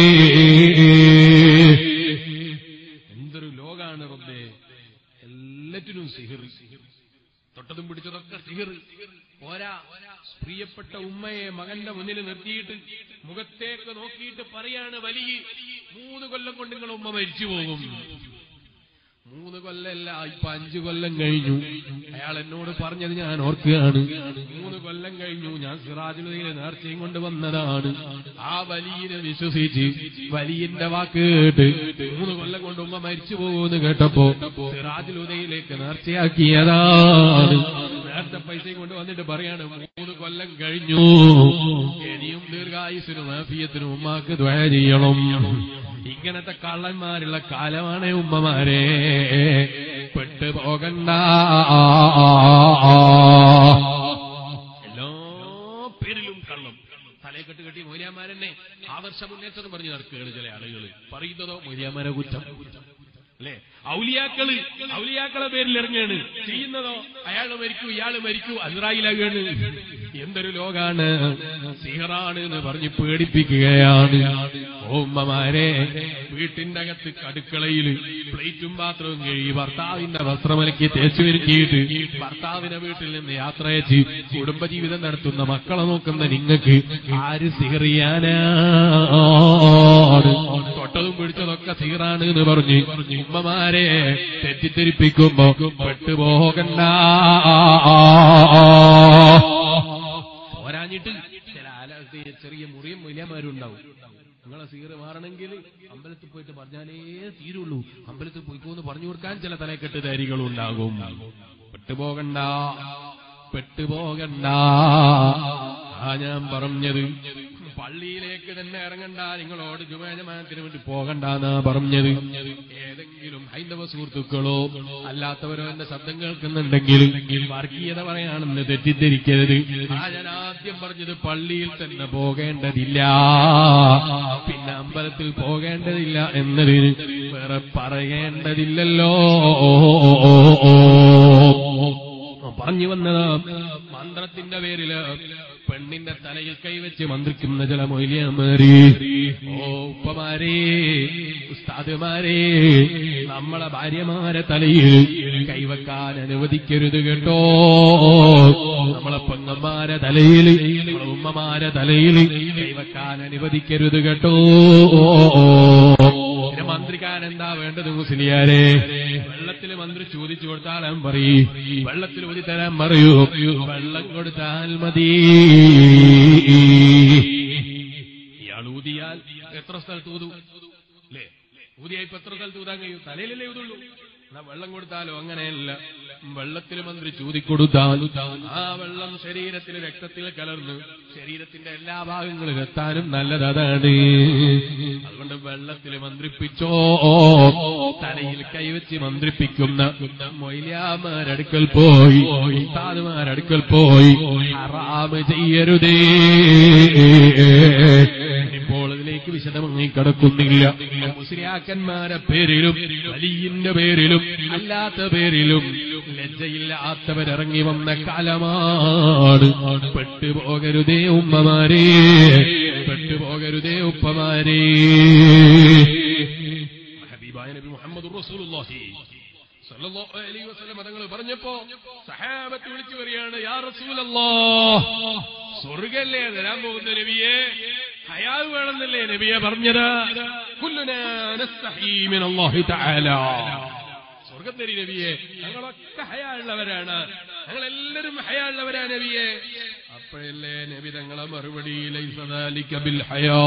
എന്തൊരു ലോകാണ് റബ്ബേ എല്ലാറ്റിനും സിഹിർ തൊട്ടതും പിടിച്ചതൊക്കെ സിഹിർ പോരാ പ്രിയപ്പെട്ട ഉമ്മയെ മകന്റെ മുന്നിൽ നിർത്തിയിട്ട് മുഖത്തേക്ക് നോക്കിയിട്ട് പറയാണ് വലിയ മൂന്ന് കൊല്ലം കൊണ്ട് നിങ്ങൾ ഉമ്മ മരിച്ചു പോകും മൂന്ന് കൊല്ലല്ല ഇപ്പൊ അഞ്ചു കൊല്ലം കഴിഞ്ഞു അയാൾ എന്നോട് പറഞ്ഞത് ഞാൻ ഓർക്കുകയാണ് മൂന്ന് കൊല്ലം കഴിഞ്ഞു ഞാൻ സിറാജുലയിലെ നേർച്ചയും കൊണ്ട് വന്നതാണ് ആ വലിയനെ വിശ്വസിച്ച് വലിയന്റെ വാക്ക് കേട്ട് മൂന്ന് കൊല്ലം കൊണ്ട് ഉമ്മ മരിച്ചു പോകുമെന്ന് കേട്ടപ്പോ സിറാജുലുദയിലേക്ക് നേർച്ചയാക്കിയതാണ് നേരത്തെ പൈസയും കൊണ്ട് വന്നിട്ട് പറയാണ് മൂന്ന് കൊല്ലം കഴിഞ്ഞു ഇനിയും ദീർഘായുസിനും ആഫിയത്തിനും ഉമ്മാക്ക് ദ്വയ ചെയ്യണം ഇങ്ങനത്തെ കള്ളന്മാരുള്ള കാലമാണ് ഉമ്മമാരെ പെട്ടു പോകണ്ട എല്ലാ പേരിലും കള്ളം തലയെ കെട്ട് കെട്ടി മൊയ്ലിയാമാരെന്നെ ആദർശ മുന്നേറ്റം പറഞ്ഞു നടക്കുകയാണ് ചില ആളുകൾ പറയുന്നതോ മൊയ്ലിയാമാരെ കുറ്റം അല്ലെ ഔലിയാക്കള് ഔലിയാക്കളെ പേരിൽ ഇറങ്ങുകയാണ് ചെയ്യുന്നതോ അയാൾ മരിക്കൂ ഇയാള് മരിക്കൂ അസ്രായിലാകാണ് എന്തൊരു ലോകാണ് സിഹറാണ് എന്ന് പറഞ്ഞ് പേടിപ്പിക്കുകയാണ് ഓമ്മമാരെ വീട്ടിന്റെ അകത്ത് അടുക്കളയിൽ പ്ലേറ്റും പാത്രവും കഴുകി ഭർത്താവിന്റെ വസ്ത്രമലക്കി തേച്ചു ഒരുക്കിയിട്ട് ഭർത്താവിനെ വീട്ടിൽ നിന്ന് യാത്ര അയച്ച് കുടുംബജീവിതം നടത്തുന്ന മക്കളെ നോക്കുന്ന നിങ്ങൾക്ക് ആര് സിഹറിയാനാണ് തൊട്ടതും പിടിച്ചതൊക്കെ സിഹറാണ് എന്ന് പറഞ്ഞ് ഉമ്മമാരെ തെറ്റിദ്ധരിപ്പിക്കുമ്പോ പെട്ടുപോകണ്ട പോരാഞ്ഞിട്ട് ചില ആല ചെറിയ മുറിയും മൂല്യന്മാരും ഉണ്ടാവും നിങ്ങളെ സീറ് മാറണമെങ്കിൽ അമ്പലത്തിൽ പോയിട്ട് പറഞ്ഞാലേ തീരുള്ളൂ അമ്പലത്തിൽ പോയിക്കോന്ന് പറഞ്ഞു കൊടുക്കാൻ ചില തലക്കെട്ട് ധാരികളും ഉണ്ടാകും പെട്ടുപോകണ്ട പെട്ടുപോകണ്ട ആ ഞാൻ പറഞ്ഞത് പള്ളിയിലേക്ക് തന്നെ ഇറങ്ങണ്ട നിങ്ങളോട് ജുമേജമാനത്തിന് വേണ്ടി പോകണ്ടെന്നാ പറഞ്ഞത് ഏതെങ്കിലും ഹൈന്ദവ സുഹൃത്തുക്കളോ അല്ലാത്തവരോ എന്റെ ശബ്ദം കേൾക്കുന്നുണ്ടെങ്കിൽ വർഗീയത പറയാണെന്ന് തെറ്റിദ്ധരിക്കരുത് ആ ഞാൻ ആദ്യം പറഞ്ഞത് പള്ളിയിൽ തന്നെ പോകേണ്ടതില്ല പിന്നെ അമ്പലത്തിൽ പോകേണ്ടതില്ല എന്നതിന് വേറെ പറയേണ്ടതില്ലല്ലോ പറഞ്ഞു വന്നത് മന്ത്രത്തിന്റെ പേരില് പെണ്ണിന്റെ തലയിൽ കൈവച്ച് മന്ത്രിക്കുന്ന ചില മൊയ്ലിയമാരി ഓ ഉപ്പമാരേ ഉസ്താദുമാരേ നമ്മളെ ഭാര്യമാരെ തലയിൽ കൈവക്കാൻ അനുവദിക്കരുത് കേട്ടോ നമ്മളെ പെങ്ങന്മാരെ തലയിൽ നമ്മളെ ഉമ്മമാരെ തലയിൽ കൈവക്കാൻ അനുവദിക്കരുത് കേട്ടോ പിന്നെ മന്ത്രിക്കാൻ എന്താ വേണ്ടത് മുസ്ലിയാരെ വെള്ളത്തിൽ മന്ത്രി ചോദിച്ചു കൊടുത്താൽ അവൻ പറയും വെള്ളത്തിൽ ഊതി തരാൻ പറയൂ വെള്ളം കൊടുത്താൽ മതി ഇയാൾ ഊതിയാൽ എത്ര സ്ഥലത്ത് ഊതു അല്ലേ ഊതിയായി ഇപ്പൊ എത്ര സ്ഥലത്ത് ഊതാൻ കഴിയും തലയിലല്ലേ ഊതുള്ളൂ എന്നാ വെള്ളം കൊടുത്താലോ അങ്ങനെയല്ല വെള്ളത്തിൽ മന്ത്രി ചൂതിക്കൊടുത്താൽ ആ വെള്ളം ശരീരത്തിൽ രക്തത്തിൽ കലർന്ന് ശരീരത്തിന്റെ എല്ലാ ഭാഗങ്ങളിലും എത്താനും നല്ലത് അതാണ് അതുകൊണ്ട് വെള്ളത്തിൽ മന്ത്രിപ്പിച്ചോ തലയിൽ കൈവച്ച് മന്ത്രിപ്പിക്കുന്ന മൊയ്ലാമാരടുക്കൽ പോയി ഉസ്താദുമാരടുക്കൽ പോയി ഹറാമ് ചെയ്യരുതേ ഇപ്പോൾ ഇതിലേക്ക് വിശദമായി കടക്കുന്നില്ല മുസ്ലിയാക്കന്മാരെ പേരിലും വലിയന്റെ പേരിലും അല്ലാത്ത പേരിലും ലജ്ജയില്ലാത്തവരിറങ്ങി വന്ന കാലമാണ് പെട്ടുപോകരുതേ ഉമ്മമാരേ പെട്ടുപോകരുതേ ഉപ്പമാരേ ഹബീബായ നബി മുഹമ്മദ് റസൂലുള്ളാഹി സല്ലല്ലാഹു അലൈഹി വസല്ലം തങ്ങൾ പറഞ്ഞപ്പോ സഹാബത്ത് വിളിച്ചു വരികയാണ് യാ റസൂലല്ലാഹ് സ്വർഗല്ലേ തരാൻ പോകുന്ന നബിയെ ഹയാവ് വേണമെന്നല്ലേ നബിയെ പറഞ്ഞത് കുല്ലുനാ നസ്തഹീ മിനല്ലാഹി തആല സ്വർഗം തരി നബിയെ ഞങ്ങളൊക്കെ ഹയാളുള്ളവരാണ് ഞങ്ങളെല്ലാവരും ഹയാളുള്ളവരാ നബിയെ അപ്പോഴല്ലേ നബി തങ്ങളെ മറുപടി ലൈസ ദാലിക ബിൽ ഹയാ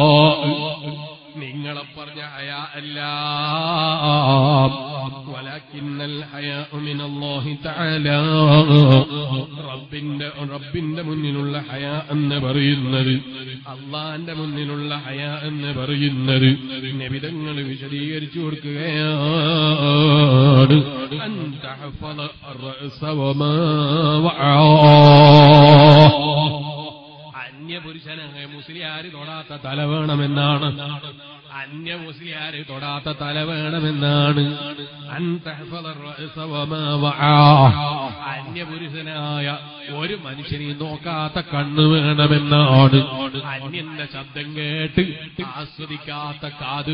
നിങ്ങളെ പറഞ്ഞ ഹയ അല്ല ഇന്നൽ ഹയാഉ മിനല്ലാഹി തആല റബ്ബിന്റെ റബ്ബിന്റെ മുന്നിലുള്ള ഹയാ എന്ന് പറയുന്നത് അള്ളാന്റെ മുന്നിലുള്ള ഹയാ എന്ന് പറയുന്നത് നബിതങ്ങൾ വിശദീകരിച്ചു കൊടുക്കുകയാണ് അൻ തഹഫള الرأس وما وعاه അന്യപുരുഷനായ മുസ്ലിയാര് തൊടാത്ത തല വേണമെന്നാണ് അന്യ മുസ്ലിയാര് തൊടാത്ത തല വേണമെന്നാണ് അൻ തഹ്ഫള الرأس وما وعاه. അന്യപുരുഷനായ ഒരു മനുഷ്യനെ നോക്കാത്ത കണ്ണ് വേണമെന്നാണ് അന്യന്റെ ശബ്ദം കേട്ട് ആസ്വദിക്കാത്ത കാത്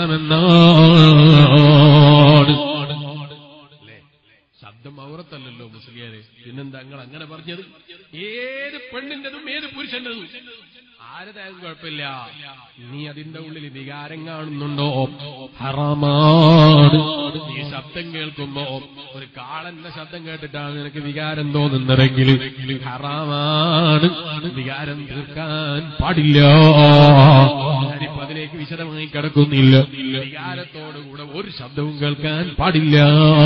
വേണമെന്നാണ് അല്ലേ ശബ്ദം ഔറത്തല്ലല്ലോ മുസ്ലിയാരെ പിന്നെന്താ നിങ്ങൾ അങ്ങനെ പറഞ്ഞത് ഏത് പെണ്ണിന്റെതും ഏത് പുരുഷന്റെതും ആരതായാലും കുഴപ്പമില്ല നീ അതിന്റെ ഉള്ളിൽ വികാരം കാണുന്നുണ്ടോ ഹറാമാണ് നീ ശബ്ദം കേൾക്കുമ്പോ ഒരു കാളന്റെ ശബ്ദം കേട്ടിട്ടാണ് നിനക്ക് വികാരം തോന്നുന്നതെങ്കിൽ ഹറാമാണ് വികാരം തീർക്കാൻ പാടില്ല ഞാനിപ്പോ അതിലേക്ക് വിശദമായി കിടക്കുന്നില്ല വികാരത്തോടുകൂടെ ഒരു ശബ്ദവും കേൾക്കാൻ പാടില്ല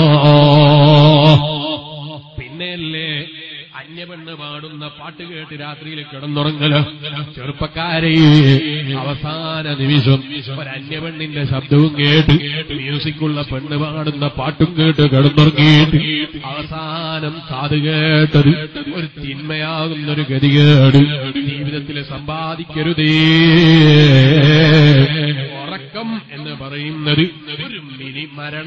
പിന്നെയല്ലേ അന്യപെണ്ണ് പാടുന്ന പാട്ട് കേട്ട് രാത്രിയിൽ കിടന്നുറങ്ങലോ ചെറുപ്പക്കാരെ അവസാന നിമിഷം ഒരു അന്യപെണ്ണിന്റെ ശബ്ദവും കേട്ട് മ്യൂസിക്കുള്ള പെണ്ണ് പാടുന്ന പാട്ടും കേട്ട് കിടന്നുറങ്ങിയിട്ട് അവസാനം കാത് കേട്ടത് ഒരു തിന്മയാകുന്ന ഒരു ഗതികേട് ജീവിതത്തിൽ സമ്പാദിക്കരുതേ ഉറക്കം എന്ന് പറയുന്നത് ഒരു മിനി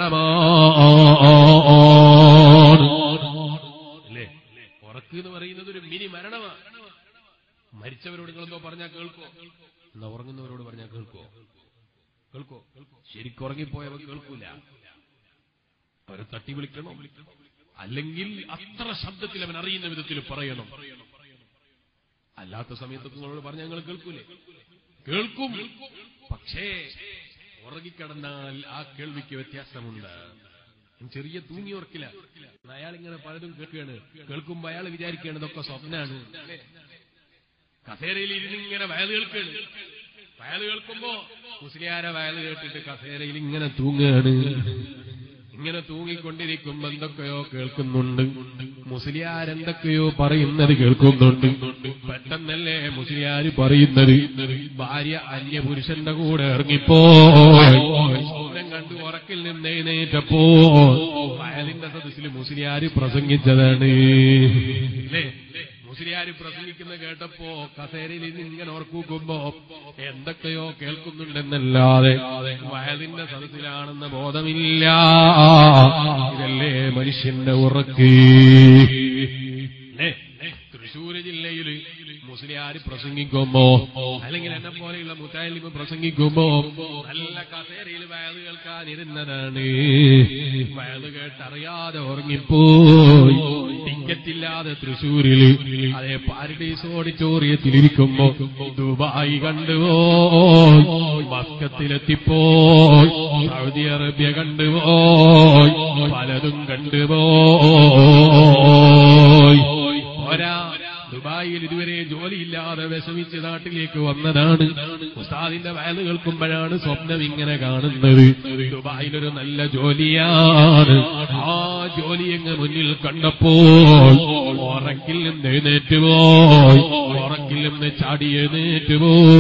മരണമാണ് അല്ലേ ഉറക്ക് എന്ന് പറയുന്നത് ഒരു മിനി മരണമാണ് മരിച്ചവരോട് നിങ്ങളെന്തോ പറഞ്ഞാൽ കേൾക്കോ എന്നാ ഉറങ്ങുന്നവരോട് പറഞ്ഞാൽ കേൾക്കോ കേൾക്കോ ശരിക്കും ഉറങ്ങിപ്പോയവ കേൾക്കൂല അവരെ തട്ടി വിളിക്കണോ അല്ലെങ്കിൽ അത്ര ശബ്ദത്തിൽ അവൻ അറിയുന്ന വിധത്തിൽ പറയണം അല്ലാത്ത സമയത്തൊക്കെ നിങ്ങളോട് പറഞ്ഞാൽ ഞങ്ങൾ കേൾക്കൂലേ കേൾക്കും പക്ഷേ ഉറങ്ങിക്കിടന്നാൽ ആ കേൾവിക്ക് വ്യത്യാസമുണ്ട് ചെറിയ തൂങ്ങി ഉറക്കില്ല അയാൾ ഇങ്ങനെ പലതും കേൾക്കുകയാണ് കേൾക്കുമ്പോ അയാൾ വിചാരിക്കുകയാണ് ഇതൊക്കെ സ്വപ്നാണ് കസേരയിൽ ഇരുന്ന് ഇങ്ങനെ വയൽ കേൾക്കുകയാണ് വയൽ കേൾക്കുമ്പോ മുസ്ലിയാരെ വയൽ കേട്ടിട്ട് കസേരയിൽ ഇങ്ങനെ തൂങ്ങുകയാണ് ഇങ്ങനെ തൂങ്ങിക്കൊണ്ടിരിക്കുമ്പോ എന്തൊക്കെയോ കേൾക്കുന്നുണ്ട് മുസ്ലിയാരെന്തൊക്കെയോ പറയുന്നത് കേൾക്കുന്നുണ്ട് പെട്ടെന്നല്ലേ മുസ്ലിയാര് പറയുന്നത് ഭാര്യ അന്യപുരുഷന്റെ കൂടെ ഇറങ്ങിപ്പോ സ്വപ്നം കണ്ടു ഉറക്കിൽ നിന്ന് എഴുന്നേറ്റപ്പോ വയലിന്റെ സദസ്സിൽ മുസ്ലിയാര് പ്രസംഗിച്ചതാണ് അല്ലേ മുസ്ലിയാര് പ്രസംഗിക്കുന്ന കേട്ടപ്പോ കസേരയിൽ ഇരുന്ന് ഇങ്ങനെ ഓർക്കൂക്കുമ്പോ എന്തൊക്കെയോ കേൾക്കുന്നുണ്ടെന്നല്ലാതെ വയലിന്റെ സദസ്സിലാണെന്ന ബോധമില്ല ഇതല്ലേ മനുഷ്യന്റെ ഉറക്ക് ല്ലേ? തൃശ്ശൂര് ജില്ലയിൽ മുസ്ലിയാര് പ്രസംഗിക്കുമ്പോ അല്ലെങ്കിൽ എന്നെ പോലെയുള്ള മുത്താലിമ് പ്രസംഗിക്കുമ്പോ നല്ല കസേരയിൽ വയല് കേൾക്കാനിരുന്നതാണ് വയല് കേട്ടറിയാതെ ഉറങ്ങിപ്പോയി ടിക്കറ്റ് ഇല്ലാതെ തൃശ്ശൂരില് അതേ പാരഡൈസ് ഓഡിറ്റോറിയത്തിലിരിക്കുമ്പോ ദുബായി കണ്ടുപോയി മസ്കത്തിലെത്തിപ്പോയി സൗദി അറേബ്യ കണ്ടുപോയി പലതും കണ്ടുപോയി ഒരാ ദുബായിൽ ഇതുവരെ ജോലിയില്ലാതെ വിഷമിച്ച് നാട്ടിലേക്ക് വന്നതാണ് ഉസ്താദിന്റെ വയല് കേൾക്കുമ്പോഴാണ് സ്വപ്നം ഇങ്ങനെ കാണുന്നത് ദുബായിലൊരു നല്ല ജോലിയാണ് ആ ജോലി എങ്ങ് മുന്നിൽ കണ്ടപ്പോൾ ഉറക്കിൽ നിന്ന് എഴുന്നേറ്റ് പോയി ഉറക്കിൽ നിന്ന് ചാടി എഴുന്നേറ്റ്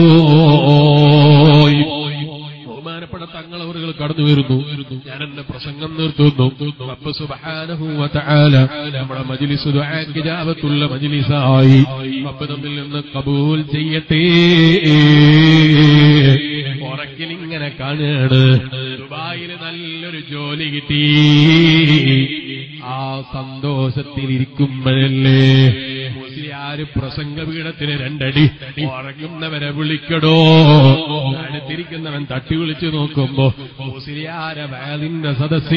പോയി ബഹുമാനപ്പെട്ട തങ്ങളവറുകൾ കടന്നു വരുന്നു ഞാൻ എന്റെ പ്രസംഗം നിർത്തുന്നു റബ്ബ് സുബ്ഹാനഹു വ തആല നമ്മുടെ മജ്ലിസ് ദുആക്ക് ഇജാബത്തുള്ള മജ്ലിസായി റബ്ബ് നമ്മിൽ നിന്ന് കബൂൽ ചെയ്യട്ടെ ഉറക്കിൽ ഇങ്ങനെ കാണുകയാണ് ദുബായിൽ നല്ലൊരു ജോലി കിട്ടി ആ സന്തോഷത്തിലിരിക്കുമ്പോഴല്ലേ മുസ്ലിയാര് പ്രസംഗപീഠത്തിന് രണ്ടടി ഉറങ്ങുന്നവരെ വിളിക്കടോ അടുത്തിരിക്കുന്നവൻ തട്ടി വിളിച്ചു നോക്കുമ്പോ മുസ്ലിയാര വേലിന്റെ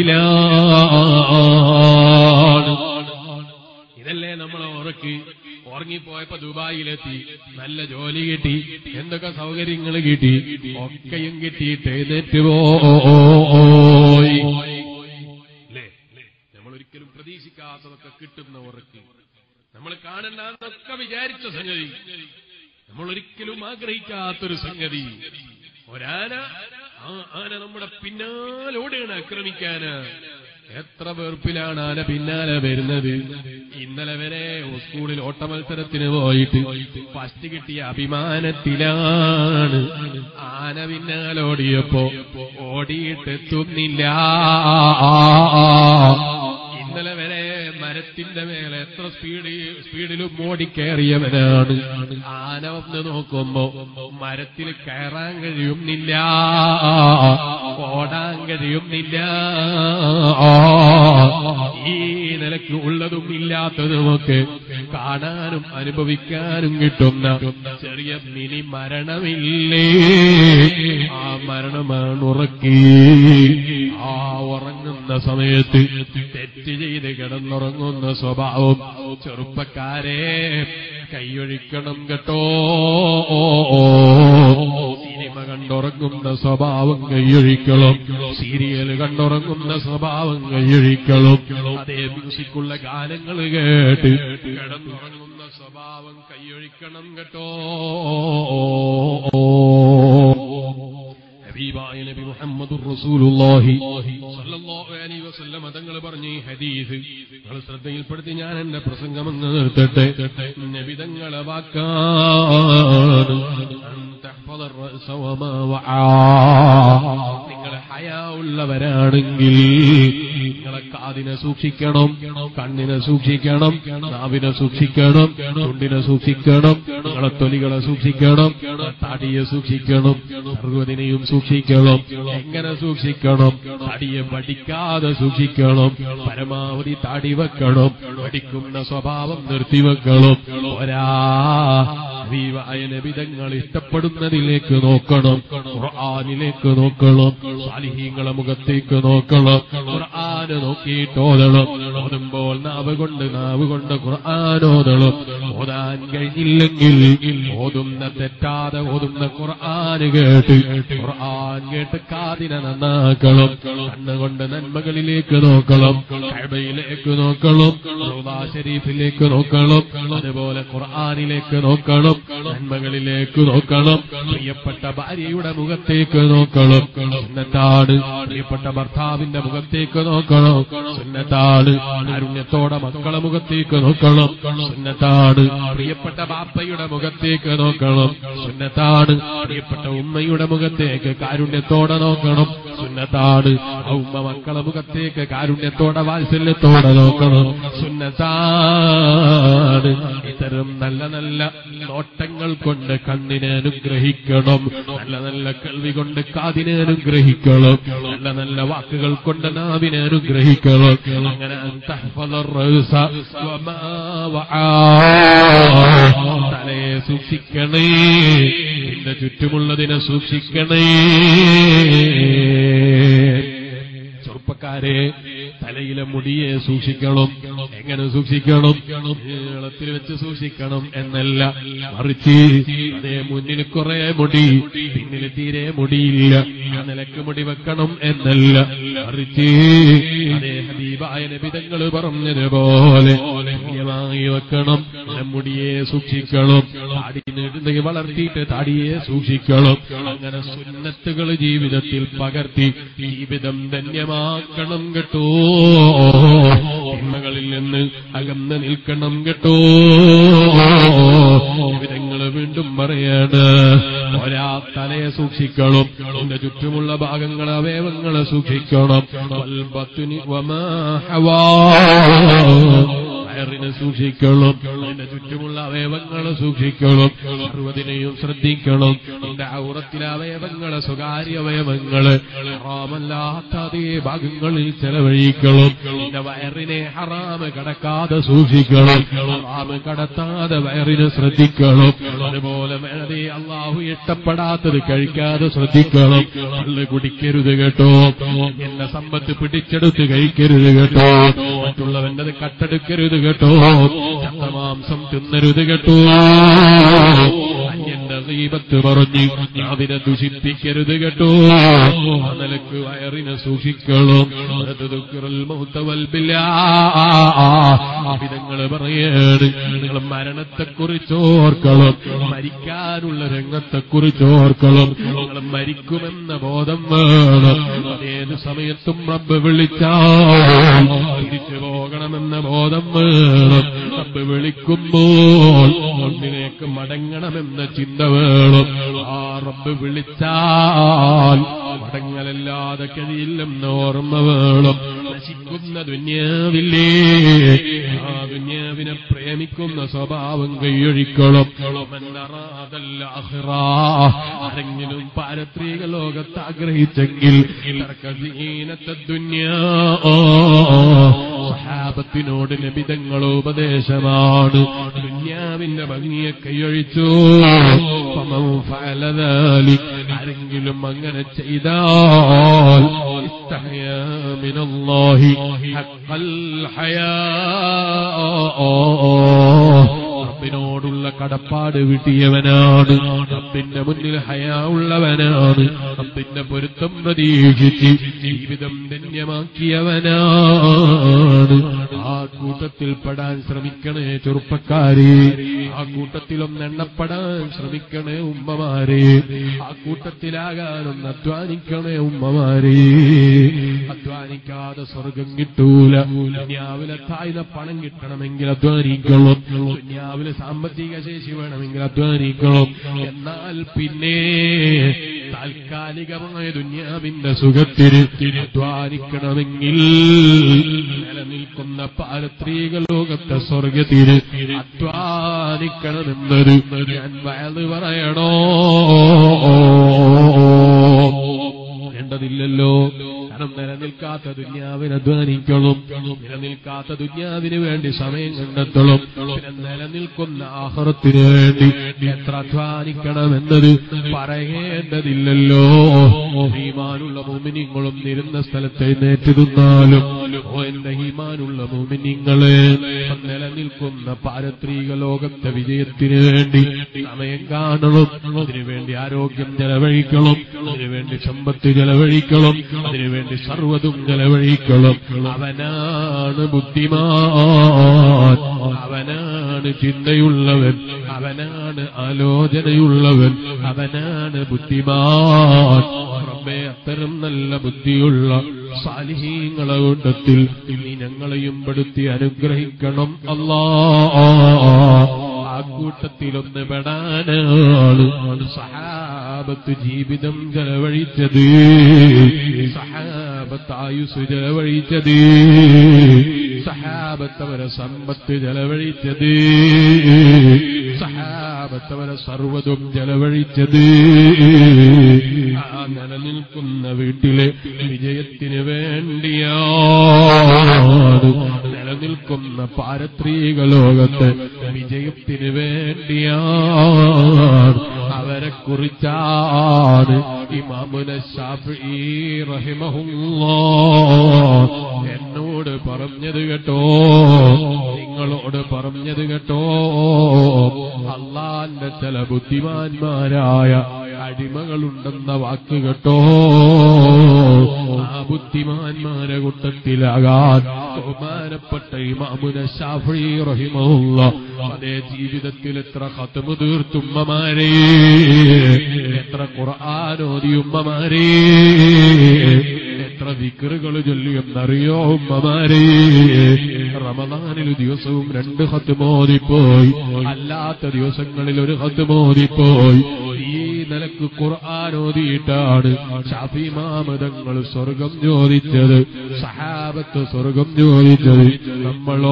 സദസ്സിലാണ് ഇതല്ലേ നമ്മളെ ഉറക്കി ഉറങ്ങിപ്പോയപ്പോ ദുബായിലെത്തി നല്ല ജോലി കിട്ടി എന്തൊക്കെ സൗകര്യങ്ങൾ കിട്ടി ഒക്കെയും കിട്ടിയിട്ട് എഴുന്നേറ്റ് പോയി അല്ലേ നമ്മൾ ഒരിക്കലും പ്രതീക്ഷിക്കാത്തതൊക്കെ കിട്ടുന്ന ഉറക്കി നമ്മൾ കാണണ്ടെന്നൊക്കെ വിചാരിച്ച സംഗതി നമ്മൾ ഒരിക്കലും ആഗ്രഹിക്കാത്തൊരു സംഗതി ഒരാന ആ ആന നമ്മുടെ പിന്നാലോടെയാണ് ആക്രമിക്കാന് എത്ര വെറുപ്പിലാണ് ആന പിന്നാലെ വരുന്നത് ഇന്നലെ വരെ സ്കൂളിൽ ഓട്ടമത്സരത്തിന് പോയിട്ട് ഫസ്റ്റ് കിട്ടിയ അഭിമാനത്തിലാണ് ആന പിന്നാലോടിയപ്പോ ഓടിയിട്ടെത്തുന്നില്ല ഇന്നലെ വരെ മരത്തിന്റെ മേലെ എത്ര സ്പീഡ് സ്പീഡിലും ഓടിക്കയറിയവനാണ് ആന വന്ന് നോക്കുമ്പോ മരത്തിൽ കയറാൻ കഴിയുന്നില്ല ഓടാൻ കഴിയുന്നില്ല ഈ നിലക്ക് ഉള്ളതും ഇല്ലാത്തതുമൊക്കെ കാണാനും അനുഭവിക്കാനും കിട്ടുന്ന ചെറിയ മിനി മരണമില്ലേ ആ മരണമാണ് ഉറക്കി ആ ഉറങ്ങുന്ന സമയത്ത് തെറ്റ് ചെയ്ത് കിടന്നുറങ്ങുന്ന സ്വഭാവം ചെറുപ്പക്കാരെ കൈയൊഴിക്കണം കേട്ടോ സിനിമ കണ്ടുറങ്ങുന്ന സ്വഭാവം കൈയൊഴിക്കണം സീരിയൽ കണ്ടുറങ്ങുന്ന സ്വഭാവം കൈയൊഴിക്കണം അതേ മ്യൂസിക്കുള്ള ഗാനങ്ങൾ കേട്ട് കിടന്നുറങ്ങുന്ന സ്വഭാവം കൈയൊഴിക്കണം കേട്ടോ ഹബീബായ നബി മുഹമ്മദുർ റസൂലുള്ളാഹി സ്വല്ലല്ലാഹു അലൈഹി വസല്ലം തങ്ങൾ പറഞ്ഞ ഈ ഹദീസ് നിങ്ങൾ ശ്രദ്ധയിൽപ്പെടുത്തി ഞാൻ എന്റെ പ്രസംഗം അങ്ങ് നിർത്തട്ടെ നബി തങ്ങളെ വാക്കാണ് അൻ തഹ്ഫദ الرأس وما وعى. നിങ്ങൾ ഹയാ ഉള്ളവരാണെങ്കിൽ നിങ്ങളെ കാതിനെ സൂക്ഷിക്കണം കണ്ണിനെ സൂക്ഷിക്കണം നാവിനെ സൂക്ഷിക്കണം ചുണ്ടിനെ സൂക്ഷിക്കണം നിങ്ങളെ തൊലികളെ സൂക്ഷിക്കണം തടിയെ സൂക്ഷിക്കണം സർവ്വതിനെയും സൂക്ഷിക്കണം എങ്ങനെ സൂക്ഷിക്കണം തടിയെ പഠിക്കാതെ സൂക്ഷിക്കണം പരമാവധി തടി വെക്കണം പഠിക്കുന്ന സ്വഭാവം നിർത്തിവെക്കണം ഒരാ ഹബീബായ നബിതങ്ങൾ ഇഷ്ടപ്പെടുന്നതിലേക്ക് നോക്കണം ഖുർആനിലേക്ക് നോക്കണം സാലിഹീങ്ങളെ മുഖത്തേക്ക് നോക്കണം ഖുർആന് നോക്കിയിട്ട് ഓതണം ഓതുമ്പോൾ നാവ് കൊണ്ട് നാവ് കൊണ്ട് ഖുർആൻ ഓതണം ഓതാൻ കഴിഞ്ഞില്ലെങ്കിൽ ഓതുന്ന തെറ്റാതെ ഓതുന്ന ഖുർആൻ കേട്ട് ഖുർആൻ കേട്ട് കാതിനെ നന്നാക്കണം കണ്ണുകൊണ്ട് നന്മകളിലേക്ക് നോക്കണം കഴബയിലേക്ക് നോക്കണം റൗദാ ഷരീഫിലേക്ക് നോക്കണം അതുപോലെ ഖുർആനിലേക്ക് നോക്കണം നന്മകളിലേക്ക് നോക്കണം പ്രിയപ്പെട്ട ഭാര്യയുടെ മുഖത്തേക്ക് നോക്കണം സുന്നത്താണ് പ്രിയപ്പെട്ട ഭർത്താവിന്റെ മുഖത്തേക്ക് നോക്കണം സുന്നത്താണ് കാരുണ്യത്തോടെ മക്കളെ മുഖത്തേക്ക് നോക്കണം സുന്നത്താണ് പ്രിയപ്പെട്ട ബാപ്പയുടെ മുഖത്തേക്ക് നോക്കണം സുന്നത്താണ് പ്രിയപ്പെട്ട ഉമ്മയുടെ മുഖത്തേക്ക് കാരുണ്യത്തോടെ നോക്കണം സുന്നത്താണ് ആ ഉമ്മ മക്കളെ മുഖത്തേക്ക് കാരുണ്യത്തോടെ വാത്സല്യത്തോടെ നോക്കണം സുന്നത്താണ് ഇത്തരം നല്ല നല്ല നോട്ടങ്ങൾ കൊണ്ട് കണ്ണിനെ അനുഗ്രഹിക്കണം നല്ല നല്ല കേൾവി കൊണ്ട് കാതിനെ അനുഗ്രഹിക്കണം നല്ല നല്ല വാക്കുകൾ കൊണ്ട് നാവിനെ അനുഗ്രഹിക്കണം അങ്ങനെ അൻ തഹ്ഫദ الرأس وما وعى. തലയെ സൂക്ഷിക്കണേ നിന്റെ ചുറ്റുമുള്ളതിനെ സൂക്ഷിക്കണേ ചെറുപ്പക്കാരെ തലയിലെ മുടിയെ സൂക്ഷിക്കണം എങ്ങനെ സൂക്ഷിക്കണം നീളത്തിൽ വെച്ച് സൂക്ഷിക്കണം എന്നല്ല മറിച്ച് അതേ മുന്നിൽ കുറെ മുടി പിന്നിൽ തീരെ മുടിയില്ല ആ നിലക്ക് മുടി വെക്കണം എന്നല്ല മറിച്ച് അതേ ഹബീബായ നബിതങ്ങൾ പറഞ്ഞതുപോലെ തുല്യമായി വെക്കണം മുടിയെ സൂക്ഷിക്കണം താടി നീട്ടുന്നെങ്കിൽ വളർത്തിയിട്ട് താടിയെ സൂക്ഷിക്കണം അങ്ങനെ സുന്നത്തുകൾ ജീവിതത്തിൽ പകർത്തി ജീവിതം ധന്യമാക്കണം കേട്ടോ തിന്മകളിൽ നിന്ന് അകന്ന് നിൽക്കണം കേട്ടോ വിധങ്ങൾ വീണ്ടും പറയാണ് ഒരാ തലയെ സൂക്ഷിക്കണം എന്റെ ചുറ്റുമുള്ള ഭാഗങ്ങളെ അവയവങ്ങളെ സൂക്ഷിക്കണം വൽബത്തുനി വമാ ഹവാ. വയറിനെ സൂക്ഷിക്കണം അതിന്റെ ചുറ്റുമുള്ള അവയവങ്ങളെ സൂക്ഷിക്കണം സർവ്വതിനെയും ശ്രദ്ധിക്കണം എന്റെ ഔറത്തിലെ അവയവങ്ങളെ സ്വകാര്യ അവയവങ്ങള് ഹറാമല്ലാത്ത അതേ ഭാഗങ്ങളിൽ ചെലവഴിക്കണം എന്റെ വയറിനെ ഹറാമ് കടക്കാതെ സൂക്ഷിക്കണം ഹറാമ് കടത്താതെ വയറിനെ ശ്രദ്ധിക്കണം അതുപോലെ അതേ അള്ളാഹു ഇഷ്ടപ്പെടാത്തത് കഴിക്കാതെ ശ്രദ്ധിക്കണം കള്ള് കുടിക്കരുത് കേട്ടോ എന്റെ സമ്പത്ത് പിടിച്ചെടുത്ത് കഴിക്കരുത് കേട്ടോ മറ്റുള്ളവന്റെ കട്ടെടുക്കരുത് കേട്ടോ ചത്തമാംസം തിന്നരുത് കേട്ടോ അന്യന്റെ ദീപത്ത് പറഞ്ഞ് അതിനെ ദുഷിപ്പിക്കരുത് കേട്ടോ ആ നിലക്ക് വയറിനെ സൂക്ഷിക്കണം വിധങ്ങൾ പറയാണ് നിങ്ങൾ മരണത്തെക്കുറിച്ച് ഓർക്കണം മരിക്കാനുള്ള രംഗത്തെക്കുറിച്ച് ഓർക്കണം നിങ്ങൾ മരിക്കുമെന്ന ബോധം വേണം ഏത് സമയത്തും റബ്ബ് വിളിച്ചാൽ തിരിച്ചു പോകണമെന്ന ബോധം വേണം റബ്ബ് വിളിക്കുമ്പോൾ ഒന്നിലേക്ക് മടങ്ങണമെന്ന ചിന്ത വേണം ആ റബ്ബ് വിളിച്ചാൽ മടങ്ങലല്ലാതെ കഴിയില്ലെന്ന ഓർമ്മ വേണം നശിക്കുന്ന ദുന്യാവില്ലേ ആ ദുന്യാവിനെ പ്രേമിക്കുന്ന സ്വഭാവം കൈയൊഴിക്കണം എന്നറാതല്ല ആരെങ്കിലും പാരത്രിക ലോകത്ത് ആഗ്രഹിച്ചെങ്കിൽ തർക്കീനത്തെ ദുന്യാ സഹാബത്തിനോട് ലഭിതങ്ങളോ ഉപദേശമാണ് ദുന്യാവിന്റെ ഭംഗിയെ കൈയൊഴിച്ചു ഫമൻ ഫഅല ذلك. ആരെങ്കിലും അങ്ങനെ ചെയ്താൽ ഇസ്തഹയാ മിനല്ലാഹി ഹഖൽ ഹയാ റബ്ബിനോടുള്ള കടപ്പാട് വിട്ടിയവനാണ് റബ്ബിന്റെ മുന്നിൽ ഹയാ ഉള്ളവനാണ് റബ്ബിന്റെ പൊരുത്തം പ്രതീക്ഷിച്ച് ജീവിതം ധന്യമാക്കിയവനാണ് ആ കൂട്ടത്തിൽ പെടാൻ ശ്രമിക്കണേ ചെറുപ്പക്കാരെ ആ കൂട്ടത്തിലൊന്ന് എണ്ണപ്പെടാൻ ശ്രമിക്കണേ ഉമ്മമാരെ ആ കൂട്ടത്തിലാകാനൊന്ന് അധ്വാനിക്കണേ ഉമ്മമാരെ അധ്വാനിക്കാതെ സ്വർഗം കിട്ടൂല ദുനിയാവിലെ താഴ്ന്ന പണം കിട്ടണമെങ്കിൽ അധ്വാനിക്കണം ദുനിയാവിലെ സാമ്പത്തിക ശേഷി വേണമെങ്കിൽ അധ്വാനിക്കണം എന്നാൽ പിന്നെ താൽക്കാലികമായ ദുന്യാവിന്റെ സുഖത്തിന് അധ്വാനിക്കണമെങ്കിൽ നിലനിൽക്കുന്ന പാരത്രിക ലോകത്തെ സ്വർഗത്തിന് അധ്വാനിക്കണമെന്നത് ഞാൻ വയത് പറയണോ വേണ്ടതില്ലല്ലോ കാരണം നിലനിൽക്കാത്ത ദുന്യാവിന് അധ്വാനിക്കണം നിലനിൽക്കാത്ത ദുന്യാവിന് വേണ്ടി സമയം കണ്ടെത്തണം പിന്നെ നിലനിൽക്കുന്ന ആഹ്റത്തിന് വേണ്ടി എത്ര അധ്വാനിക്കണമെന്നത് പറയേണ്ടതില്ലല്ലോ ഹീമാനുള്ള മോമിനിങ്ങളും നിരുന്ന സ്ഥലത്ത് എഴുന്നേറ്റ് തിന്നാലും ഓ എന്റെ ഹീമാനുള്ള മോമിനിങ്ങളെ നിലനിൽക്കുന്ന പാരത്രിക ലോകത്തെ വിജയത്തിന് വേണ്ടി സമയം കാണണം അതിനുവേണ്ടി ആരോഗ്യം ചെലവഴിക്കണം അതിനുവേണ്ടി സമ്പത്ത് ചെലവഴിക്കണം അതിനുവേണ്ടി സർവ്വതും ചെലവഴിക്കണം അവനാണ് ബുദ്ധിമാൻ അവനാണ് ചിന്തയുള്ളവൻ അവനാണ് ആലോചനയുള്ളവൻ അവനാണ് ബുദ്ധിമാൻ റബ്ബേ അത്തരം നല്ല ബുദ്ധിയുള്ള സാലിഹീങ്ങളെ കൂട്ടത്തിൽ നീ ഞങ്ങളെയും പെടുത്തി അനുഗ്രഹിക്കണം അല്ലാ ആ കൂട്ടത്തിലൊന്ന് പെടാനാണ് സഹാബത്ത് ജീവിതം ചെലവഴിച്ചത് സഹാബത്ത് ആയുസ് ചെലവഴിച്ചത് സഹാബത്ത് അവരെ സമ്പത്ത് ചെലവഴിച്ചത് സഹാബത്ത് അവരെ സർവ്വതും ചെലവഴിച്ചത് ആ നിലനിൽക്കുന്ന വീട്ടിലെ വിജയത്തിന് വേണ്ടിയാണ് നിലനിൽക്കുന്ന പാരത്രിക ലോകത്ത് വിജയത്തിന് വേണ്ടിയാണ് അവരെ കുറിച്ചാണ് ഇമാമുന ഷാഫി റഹിമഹുല്ലാ എന്നോട് പറഞ്ഞത് കേട്ടോ നിങ്ങളോട് പറഞ്ഞത് കേട്ടോ അള്ളാന്റെ ചില ബുദ്ധിമാന്മാരായ അടിമകളുണ്ടെന്ന വാക്ക് കേട്ടോ ആ ബുദ്ധിമാന്മാരെ കൂട്ടത്തിലാകാൻ ബഹുമാനപ്പെട്ട ഇമാമുന ഷാഫി റഹിമുള്ള അതേ ജീവിതത്തിൽ എത്ര ഹത്തമു തീർത്തുമ്മമാരെ എത്ര ഖുർആാനോദി ഉമ്മമാരെ എത്ര വിക്കറുകൾ ചൊല്ലിയെന്നറിയോ ഉമ്മമാരെ റമദാനിൽ ദിവസവും രണ്ട് ഹത്ത് മോദിപ്പോയി അല്ലാത്ത ദിവസങ്ങളിൽ ഒരു ഹത്ത് മോദിപ്പോയി ഈ നിലക്ക് ഖുർആൻ ഓതിയിട്ടാണ് ഷാഫി മാമതങ്ങൾ സ്വർഗം ചോദിച്ചത് സഹാബത്ത് സ്വർഗം ചോദിച്ചത് നമ്മളോ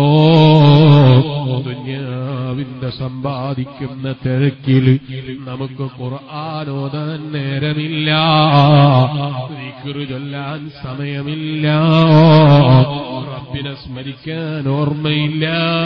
ദുന്യാവിന്റെ സമ്പാദിക്കുന്ന തിരക്കിൽ നമുക്ക് ഖുർആൻ ഓതാൻ നേരമില്ല ദിക്റ് ചൊല്ലാൻ സമയമില്ല റബ്ബിനെ സ്മരിക്കാൻ ഓർമ്മയില്ല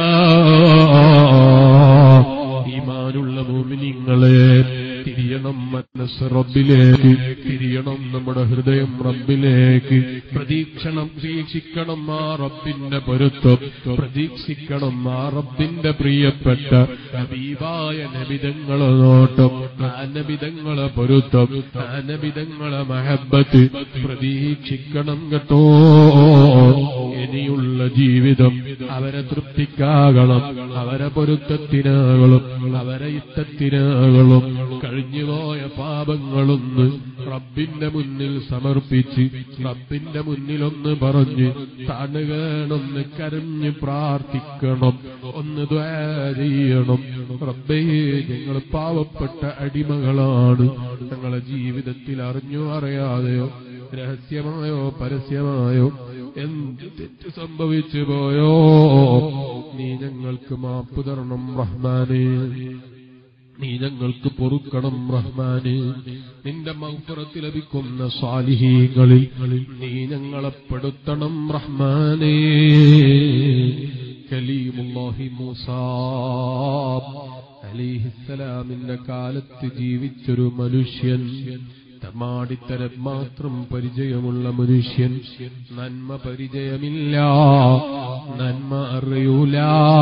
ഈമാനുള്ള മോമിനിങ്ങളെ തിരിയണം മനസ്സ് റബ്ബിലേക്ക് തിരിയണം നമ്മുടെ ഹൃദയം റബ്ബിലേക്ക് പ്രതീക്ഷണം പ്രതീക്ഷിക്കണം ആ റബ്ബിന്റെ പൊരുത്തം പ്രതീക്ഷിക്കണം ആ റബ്ബിന്റെ പ്രിയപ്പെട്ട ഹബീബായ നബിതങ്ങളെ നോട്ടം ആ നബിതങ്ങളെ പൊരുത്തം ആ നബിതങ്ങളെ മഹബത്ത് പ്രതീക്ഷിക്കണം കേട്ടോ ഇനിയുള്ള ജീവിതം അവരെ തൃപ്തിക്കാകണം അവരെ പൊരുത്തത്തിനാകണം അവരെ ഇഷ്ടത്തിനാകണം കഴിഞ്ഞുപോയ പാപങ്ങളൊന്ന് റബ്ബിന്റെ മുന്നിൽ സമർപ്പിച്ച് റബ്ബിന്റെ മുന്നിൽ ഒന്ന് പറഞ്ഞ് തണുകണൊന്ന് കരഞ്ഞ് പ്രാർത്ഥിക്കണം ഒന്ന് ദ്വാ ചെയ്യണം റബ്ബേ ഞങ്ങൾ പാവപ്പെട്ട അടിമകളാണ് ഞങ്ങളെ ജീവിതത്തിൽ അറിഞ്ഞോ അറിയാതെയോ രഹസ്യമായോ പരസ്യമായോ എന്ത് തെറ്റ് സംഭവിച്ചു പോയോ നീ ഞങ്ങൾക്ക് മാപ്പ് തരണം റഹ്മാനേ നീ ഞങ്ങൾക്ക് പൊറുക്കണം റഹ്മാന് നിന്റെ മൗപ്പുറത്ത് ലഭിക്കുന്ന സ്വാലിഹീങ്ങളിൽ നീ ഞങ്ങളെ പെടുത്തണം റഹ്മാനേ കലീമുല്ലാഹി മൂസാ അലിഹിസ്സലാമിന്റെ കാലത്ത് ജീവിച്ചൊരു മനുഷ്യൻ തമാടിത്തരം മാത്രം പരിചയമുള്ള മനുഷ്യൻ നന്മ പരിചയമില്ല നന്മ അറിയൂല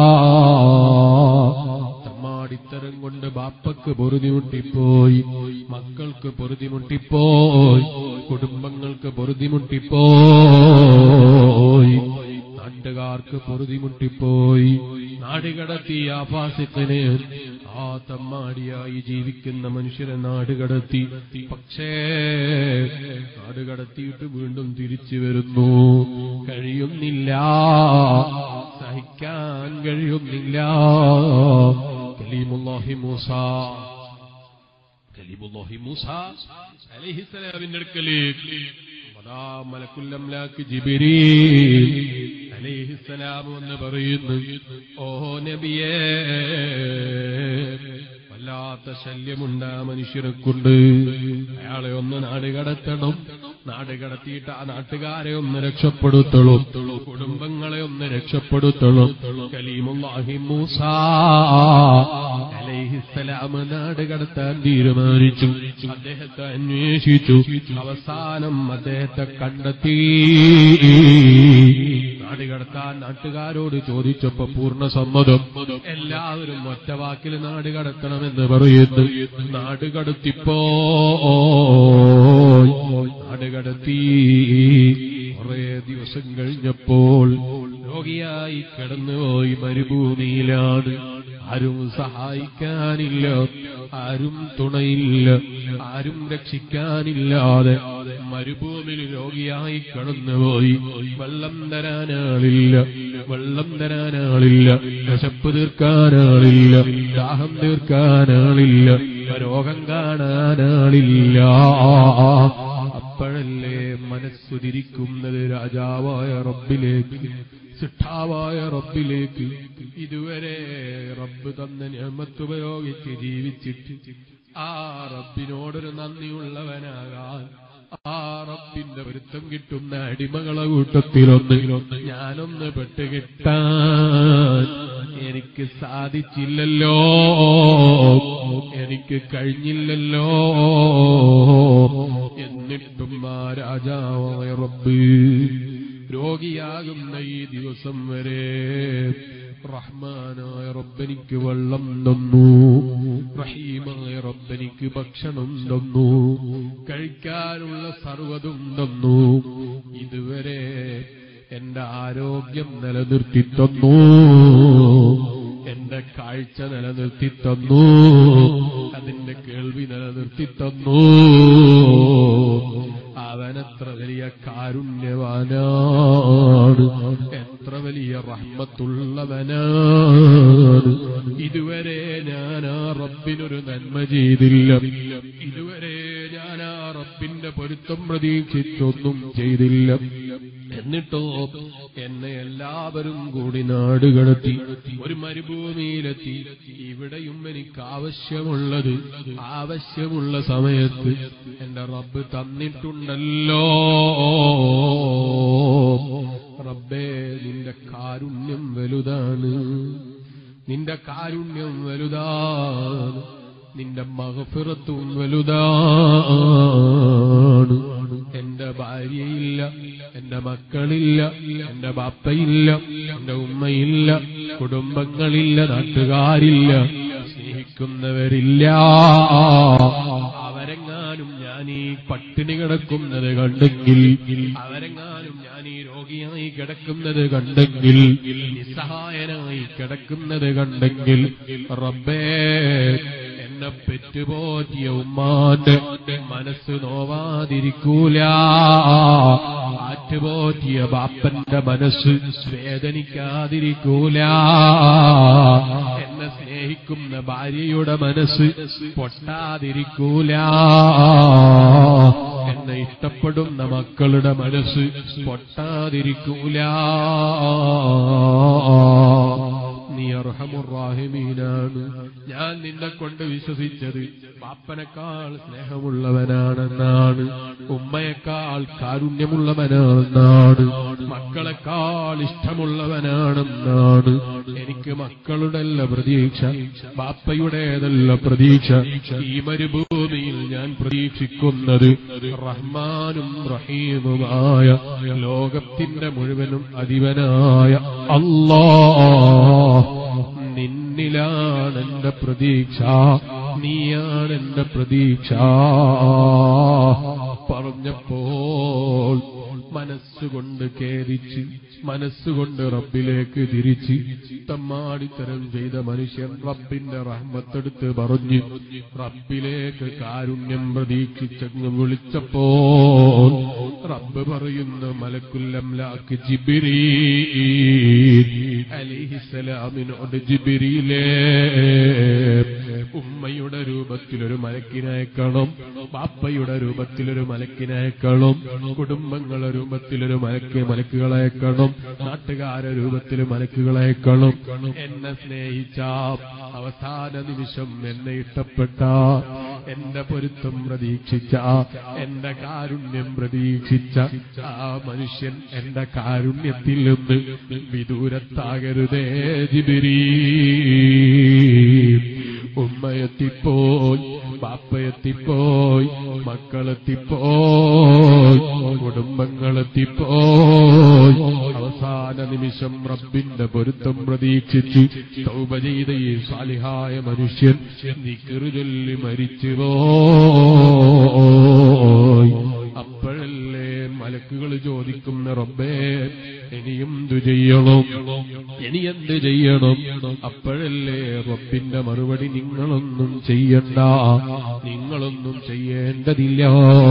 തമ്മാടിത്തരം കൊണ്ട് ബാപ്പക്ക് പൊറുതിമുട്ടിപ്പോയി മക്കൾക്ക് പൊറുതിമുട്ടിപ്പോയി കുടുംബങ്ങൾക്ക് പൊറുതിമുട്ടിപ്പോയി നാട്ടുകാർക്ക് പൊറുതിമുട്ടിപ്പോയി നാടുകടത്തി ആ ഫാസിഖിനെ ആ തമ്മാടിയായി ജീവിക്കുന്ന മനുഷ്യരെ നാടുകടത്തി പക്ഷേ നാടുകടത്തിയിട്ട് വീണ്ടും തിരിച്ചു വരുന്നു കഴിയുന്നില്ല സഹിക്കാൻ കഴിയുന്നില്ല കലീമുല്ലാഹി മൂസ കലീമുല്ലാഹി മൂസ അലൈഹിസ്സലാമിന്റെ അടുക്കലേക്ക് അതാ മലക്കുല്ലംലാക്ക് ജിബിരീൽ അലൈഹിസ്സലാം എന്ന് പറയുന്നു ഓ നബിയേ വല്ലാത്ത ശല്യമുണ്ട് ആ മനുഷ്യനെ കൊണ്ട് അയാളെ ഒന്ന് നാട് കടത്തണം നാട് കടത്തിയിട്ട് ആ നാട്ടുകാരെ ഒന്ന് രക്ഷപ്പെടുത്തുള്ളൂ കുടുംബങ്ങളെ ഒന്ന് രക്ഷപ്പെടുത്തുള്ളൂ കലീമുല്ലാഹി മൂസ അലൈഹിസ്സലാം നാട് കടത്താൻ തീരുമാനിച്ചു അദ്ദേഹത്തെ അന്വേഷിച്ചു അവസാനം അദ്ദേഹത്തെ കണ്ടെത്തി നാട് കടത്താൻ നാട്ടുകാരോട് ചോദിച്ചപ്പോ പൂർണ്ണ സമ്മതം എല്ലാവരും ഒറ്റ വാക്കിൽ നാട് കടത്തണമെന്ന് പറയുന്നു നാട് കടത്തിപ്പോ നാട് കടത്തി കുറേ ദിവസം കഴിഞ്ഞപ്പോൾ രോഗിയായി കിടന്നുപോയി മരുഭൂമിയിലാണ് ആരും സഹായിക്കാനില്ല ആരും തുണയില്ല ആരും രക്ഷിക്കാനില്ലാതെ മരുഭൂമിയിൽ രോഗിയായി കടന്നുപോയി വെള്ളം തരാനാളില്ല വെള്ളം തരാനാളില്ല വിശപ്പ് തീർക്കാനാളില്ല ദാഹം തീർക്കാനാളില്ല രോഗം കാണാനാളില്ല അപ്പോഴല്ലേ മനസ്സുതിരിക്കുന്നത് രാജാവായ റബ്ബിലേക്ക് സിട്ടാവായ റബ്ബിലേക്ക് ഇതുവരെ റബ്ബ് തന്ന ഞമ്മത്ത് ഉപയോഗിച്ച് ജീവിച്ചിട്ട് ആ റബ്ബിനോടൊരു നന്ദിയുള്ളവനാകാൻ ആ റബ്ബിന്റെ പൊരുത്തം കിട്ടുന്ന അടിമകളെ കൂട്ടത്തിലൊന്ന് ഞാനൊന്ന് പെട്ടുകിട്ടാൻ എനിക്ക് സാധിച്ചില്ലല്ലോ എനിക്ക് കഴിഞ്ഞില്ലല്ലോ എന്നിട്ടും ആ രാജാവായ റബ്ബ് രോഗിയാകുന്ന ഈ ദിവസം വരെ റഹ്മാനായ റബ്ബനിക്ക് വെള്ളം തന്നു റഹീമായ റബ്ബനിക്ക് ഭക്ഷണം തന്നു കഴിക്കാനുള്ള സർവതും തന്നു ഇതുവരെ എന്റെ ആരോഗ്യം നിലനിർത്തി തന്നു എന്റെ കാഴ്ച നിലനിർത്തി തന്നു അതിന്റെ കേൾവി നിലനിർത്തി തന്നു അവനെത്ര വലിയ കാരുണ്യവാനാണ് എത്ര വലിയ റഹ്മത്തുള്ളവനാണ് ഇതുവരെ ഞാൻ ആ റബ്ബിനൊരു നന്മ ചെയ്തില്ല ഇതുവരെ ഞാൻ ആ റബ്ബിന്റെ പൊരുത്തം പ്രതീക്ഷിച്ചൊന്നും ചെയ്തില്ല എന്നിട്ടോ എന്നെ എല്ലാവരും കൂടി നാട് കടത്തി ഒരു മരുഭൂമിയിലെത്തി ഇവിടെയും എനിക്ക് ആവശ്യമുള്ളത് ആവശ്യമുള്ള സമയത്ത് എന്റെ റബ്ബ് തന്നിട്ടുണ്ടല്ലോ റബ്ബേ നിന്റെ കാരുണ്യം വലുതാണ് നിന്റെ കാരുണ്യം വലുതാണ് നിന്റെ മഹഫിറത്തും വലുതാണ് എന്റെ ഭാര്യയില്ല എന്റെ മക്കളില്ല എന്റെ ബാപ്പയില്ല എന്റെ ഉമ്മയില്ല കുടുംബങ്ങളില്ല നാട്ടുകാരില്ല സ്നേഹിക്കുന്നവരില്ല അവരെങ്ങാനും ഞാൻ ഈ പട്ടിണി കിടക്കുന്നത് കണ്ടെങ്കിൽ അവരെങ്ങാനും ഞാൻ ഈ രോഗിയായി കിടക്കുന്നത് കണ്ടെങ്കിൽ നിസ്സഹായനായി കിടക്കുന്നത് കണ്ടെങ്കിൽ റബ്ബേ എന്നെ പെറ്റുപോറ്റിയ ഉമ്മാന്റെ മനസ്സ് നോവാതിരിക്കൂല ആറ്റുപോറ്റിയ ബാപ്പന്റെ മനസ്സ് വേദനിക്കാതിരിക്കൂല എന്നെ സ്നേഹിക്കുന്ന ഭാര്യയുടെ മനസ്സ് പൊട്ടാതിരിക്കൂല എന്നെ ഇഷ്ടപ്പെടുന്ന മക്കളുടെ മനസ്സ് പൊട്ടാതിരിക്കൂല നീ അർഹമുറാഹിമീനാണ് ഞാൻ നിന്നെ കൊണ്ട് വിശ്വസിച്ചത് ബാപ്പനേക്കാൾ സ്നേഹമുള്ളവനാണെന്നാണ് ഉമ്മയേക്കാൾ കാരുണ്യമുള്ളവനാണെന്നാണ് മക്കളെക്കാൾ ഇഷ്ടമുള്ളവനാണെന്നാണ് എനിക്ക് മക്കളുടെല്ല പ്രതീക്ഷ ബാപ്പയുടേതല്ല പ്രതീക്ഷ ഈ മരുഭൂമിയിൽ ഞാൻ പ്രതീക്ഷിക്കുന്നത് റഹ്മാനും റഹീമുമായ ലോകത്തിന്റെ മുഴുവനും അധിപനായ അല്ലാ നിന്നിലാണ് എന്റെ പ്രതീക്ഷ നീയാണ് എന്റെ പ്രതീക്ഷ പറഞ്ഞപ്പോൾ മനസ്സുകൊണ്ട് ഖേദിച്ച് മനസ്സുകൊണ്ട് റബ്ബിലേക്ക് തിരിച്ച് തമ്മാടിത്തരം ചെയ്ത മനുഷ്യൻ റബ്ബിന്റെ റഹ്മത്തെടുത്ത് പറഞ്ഞു റബ്ബിലേക്ക് കാരുണ്യം പ്രതീക്ഷിച്ചങ്ങ് വിളിച്ചപ്പോൾ റബ്ബ് പറയുന്ന മലക്കുല്ലംലാക്ക് ജിബിരീ അലിഹിസലാമിനോട് ജിബിരിയിലേ ഉമ്മയുടെ രൂപത്തിലൊരു മലക്കിനയക്കണം ബാപ്പയുടെ രൂപത്തിലൊരു മലക്കിനയക്കണം കുടുംബങ്ങളുടെ രൂപത്തിലൊരു മലക്ക് മലക്കുകളയക്കണം നാട്ടുകാരുടെ രൂപത്തിൽ മലക്കുകളയക്കണം എന്നെ സ്നേഹിച്ച അവസാന നിമിഷം എന്നെ ഇഷ്ടപ്പെട്ട എന്റെ പൊരുത്തം പ്രതീക്ഷിച്ച എന്റെ കാരുണ്യം പ്രതീക്ഷിച്ച ആ മനുഷ്യൻ എന്റെ കാരുണ്യത്തിൽ നിന്ന് വിദൂരത്താകരുതേ ജിബിരീ ഉമ്മയെത്തിപ്പോയി ബാപ്പയെത്തിപ്പോയി മക്കളെത്തിപ്പോയി കുടുംബങ്ങളെത്തിപ്പോയി അവസാന നിമിഷം റബ്ബിന്റെ പൊരുത്തം പ്രതീക്ഷിച്ച് തൗബ ചെയ്ത ഈ സാലിഹായ മനുഷ്യൻ നിക്കറുചൊല്ലി മരിച്ചുപോയി അപ്പോഴല്ലേ മലക്കുകൾ ചോദിക്കുന്ന റബ്ബേ ഇനിയും എന്തു ചെയ്യണം ഇനി എന്ത് ചെയ്യണം അപ്പോഴല്ലേ റബ്ബിന്റെ മറുപടി നിങ്ങളൊന്നും ചെയ്യണ്ട നിങ്ങളൊന്നും ചെയ്യേണ്ടതില്ല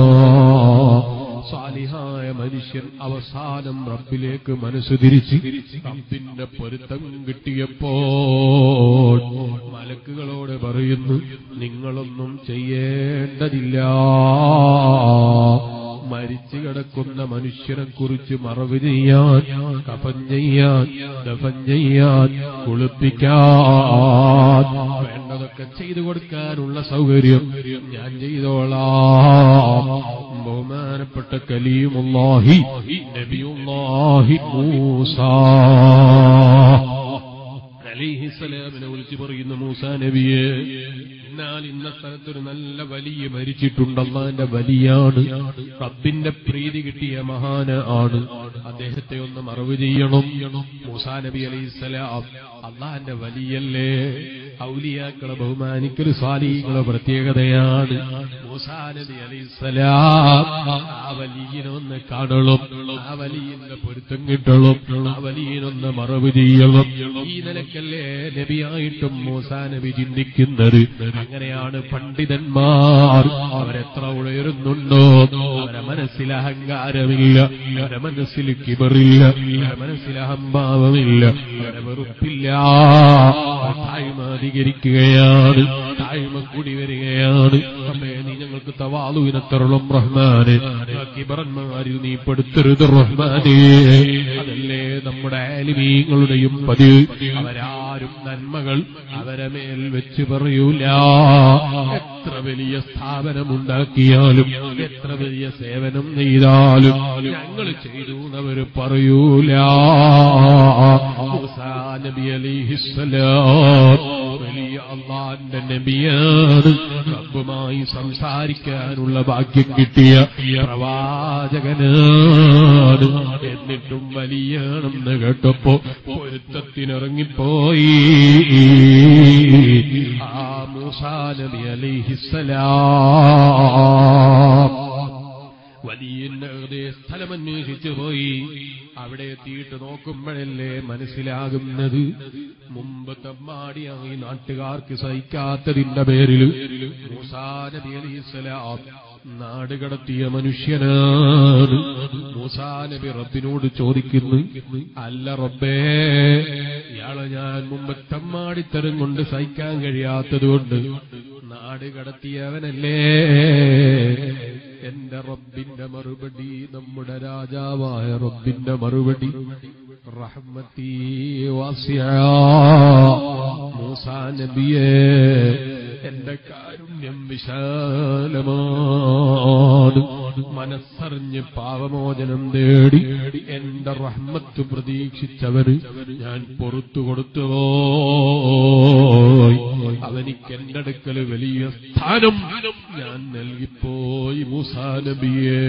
സാലിഹായ മനുഷ്യൻ അവസാനം റബ്ബിലേക്ക് മനസ്സ് തിരിച്ച് റബ്ബിന്റെ പൊരുത്തം കിട്ടിയപ്പോൾ മലക്കുകളോട് പറയുന്നു നിങ്ങളൊന്നും ചെയ്യേണ്ടതില്ല മരിച്ചു കിടക്കുന്ന മനുഷ്യനെ കുറിച്ച് മറവ് ചെയ്യാൻ കഫൻ ചെയ്യാൻ ദഫൻ ചെയ്യാൻ കുളിപ്പിക്കാൻ വേണ്ടതൊക്കെ ചെയ്തു കൊടുക്കാനുള്ള സൗകര്യം ഞാൻ ചെയ്തോളാം ബഹുമാനപ്പെട്ട കലീമുല്ലാഹി നബിയുല്ലാഹി മൂസ അലിഹിസലാമിനെ വിളിച്ചു പറയുന്ന മൂസ നബിയെ എന്നാൽ ഇന്ന സ്ഥലത്തൊരു നല്ല വലിയ മരിച്ചിട്ടുണ്ട് അള്ളാന്റെ വലിയാണ് റബ്ബിന്റെ പ്രീതി കിട്ടിയ മഹാന ആണ് അദ്ദേഹത്തെ ഒന്ന് മറവ് ചെയ്യണം മൂസാ നബി അലൈഹിസ്സലാം അള്ളാന്റെ വലിയല്ലേ ഔലിയാക്കളെ ബഹുമാനിക്കൽ സ്വാലികളെ പ്രത്യേകതയാണ് മൂസാ നബി അലൈഹിസ്സലാം ആ വലിയനൊന്ന് കാണണം ആ വലിയന്റെ പൊരുത്തം കിട്ടണം ആ വലിയനൊന്ന് മറവ് ചെയ്യണം ഈ നിലക്കല്ലേ നബിയായിട്ടും മൂസാ നബി ചിന്തിക്കുന്നത് അങ്ങനെയാണ് പണ്ഡിതന്മാർ അവരെത്ര ഉയരുന്നുണ്ടോ അവരെ മനസ്സിൽ അഹങ്കാരമില്ല അവരെ മനസ്സിൽ കിബറില്ല അവരെ മനസ്സിൽ അഹംഭാവമില്ല അവരെ വെറുപ്പില്ല തായ്മ അധികരിക്കുകയാണ് തായ്മ കൂടി വരികയാണ് അമ്മേ നീ ഞങ്ങൾക്ക് തവാളുവിനത്തറുളം റഹ്മാന് കിബറന്മാരിൽ നീ പെടുത്തരുത് റഹ്മാനേ അതല്ലേ നമ്മുടെ ആലിമീങ്ങളുടെയും പതിവ് അവരാരും നന്മകൾ അവരെ മേൽ വെച്ച് പറയൂല എത്ര വലിയ സ്ഥാപനമുണ്ടാക്കിയാലും എത്ര വലിയ സേവനം ചെയ്താലും ഞങ്ങൾ ചെയ്തു എന്നവര് പറയൂല മൂസാ നബി അലിഹിസ്സലാം വലിയ അള്ളാന്റെ നബിയാണ് റബ്ബുമായി സംസാരിക്കാനുള്ള ഭാഗ്യം കിട്ടിയ പ്രവാചകനാണ് എന്നിട്ടും വലിയാണെന്ന് കേട്ടപ്പോ പൊരുത്തത്തിനിറങ്ങിപ്പോയി ആ മൂസാ നബി അലിഹിസ്സലാം വലിയന്റെ ഹൃദയ സ്ഥലം അന്വേഷിച്ചു പോയി അവിടെ എത്തിയിട്ട് നോക്കുമ്പോഴല്ലേ മനസ്സിലാകുന്നത് മുമ്പ് തെമ്മാടിയായി നാട്ടുകാർക്ക് സഹിക്കാത്തതിന്റെ പേരിൽ മൂസാ നബി അലൈഹിസ്സലാം നാട് കടത്തിയ മനുഷ്യനാണ് മൂസാ നബി റബ്ബിനോട് ചോദിക്കുന്നു അല്ല റബ്ബേ ഇയാളെ ഞാൻ മുമ്പ് തെമ്മാടിത്തരം കൊണ്ട് സഹിക്കാൻ കഴിയാത്തതുകൊണ്ട് നാട് കടത്തിയവനല്ലേ എന്റെ റബ്ബിന്റെ മറുപടി നമ്മുടെ രാജാവായ റബ്ബിന്റെ മറുപടി റഹ്മത്തി വാസിയ മൂസാ നബിയേ എന്റെ കാരുണ്യം വിശാലമാണ് മനസ്സറിഞ്ഞ് പാവമോചനം തേടി എന്റെ റഹ്മത്ത് പ്രതീക്ഷിച്ചവന് ഞാൻ പൊറത്തു കൊടുത്തുവോ അവനിക്ക് എന്റെ അടുക്കൽ വലിയ സ്ഥാനം ഞാൻ നൽകിപ്പോയി മൂസാ നബിയേ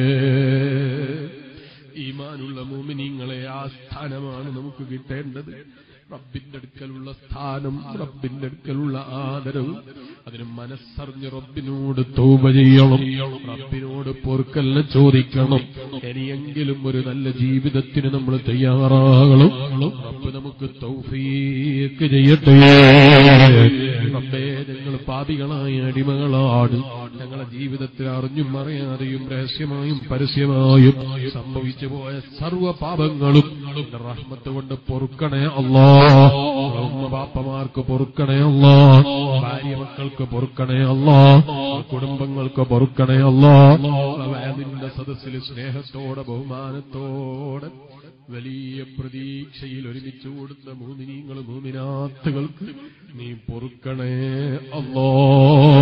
ഈമാനുള്ള മോമിനിങ്ങളെ ആ സ്ഥാനമാണ് നമുക്ക് കിട്ടേണ്ടത് റബ്ബിന്റെ അടുക്കലുള്ള സ്ഥാനം റബ്ബിന്റെ അടുക്കലുള്ള ആദരവ് അതിന് മനസ്സറിഞ്ഞ് റബ്ബിനോട് തൗബ ചെയ്യണം റബ്ബിനോട് പൊറുക്കല്ല ചോദിക്കണം ഇനിയെങ്കിലും ഒരു നല്ല ജീവിതത്തിന് നമ്മൾ തയ്യാറാകണം റബ്ബ് നമുക്ക് തൗഫീക്ക് ചെയ്യട്ടെ റബ്ബേ ഞങ്ങൾ പാപികളായ അടിമകളാണ് ഞങ്ങളെ ജീവിതത്തിൽ അറിഞ്ഞും അറിയാതെയും രഹസ്യമായും പരസ്യമായും സംഭവിച്ചു പോയ സർവ്വ പാപങ്ങളും നിന്റെ റഹ്മത്ത് കൊണ്ട് പൊറുക്കണേ അല്ലാ ഉമ്മ ബാപ്പമാർക്ക് പൊറുക്കണേ അല്ലാ ഭാര്യ മക്കൾക്ക് പൊറുക്കണേ അല്ലാ കുടുംബങ്ങൾക്ക് പൊറുക്കണേ അല്ലാ നിന്റെ സദസ്സിൽ സ്നേഹത്തോടെ ബഹുമാനത്തോടെ വലിയ പ്രതീക്ഷയിൽ ഒരുമിച്ച് കൂടുന്ന മൂമിനീങ്ങൾ മൂമിനാത്തുകൾക്ക് നീ പൊറുക്കണേ അല്ലോ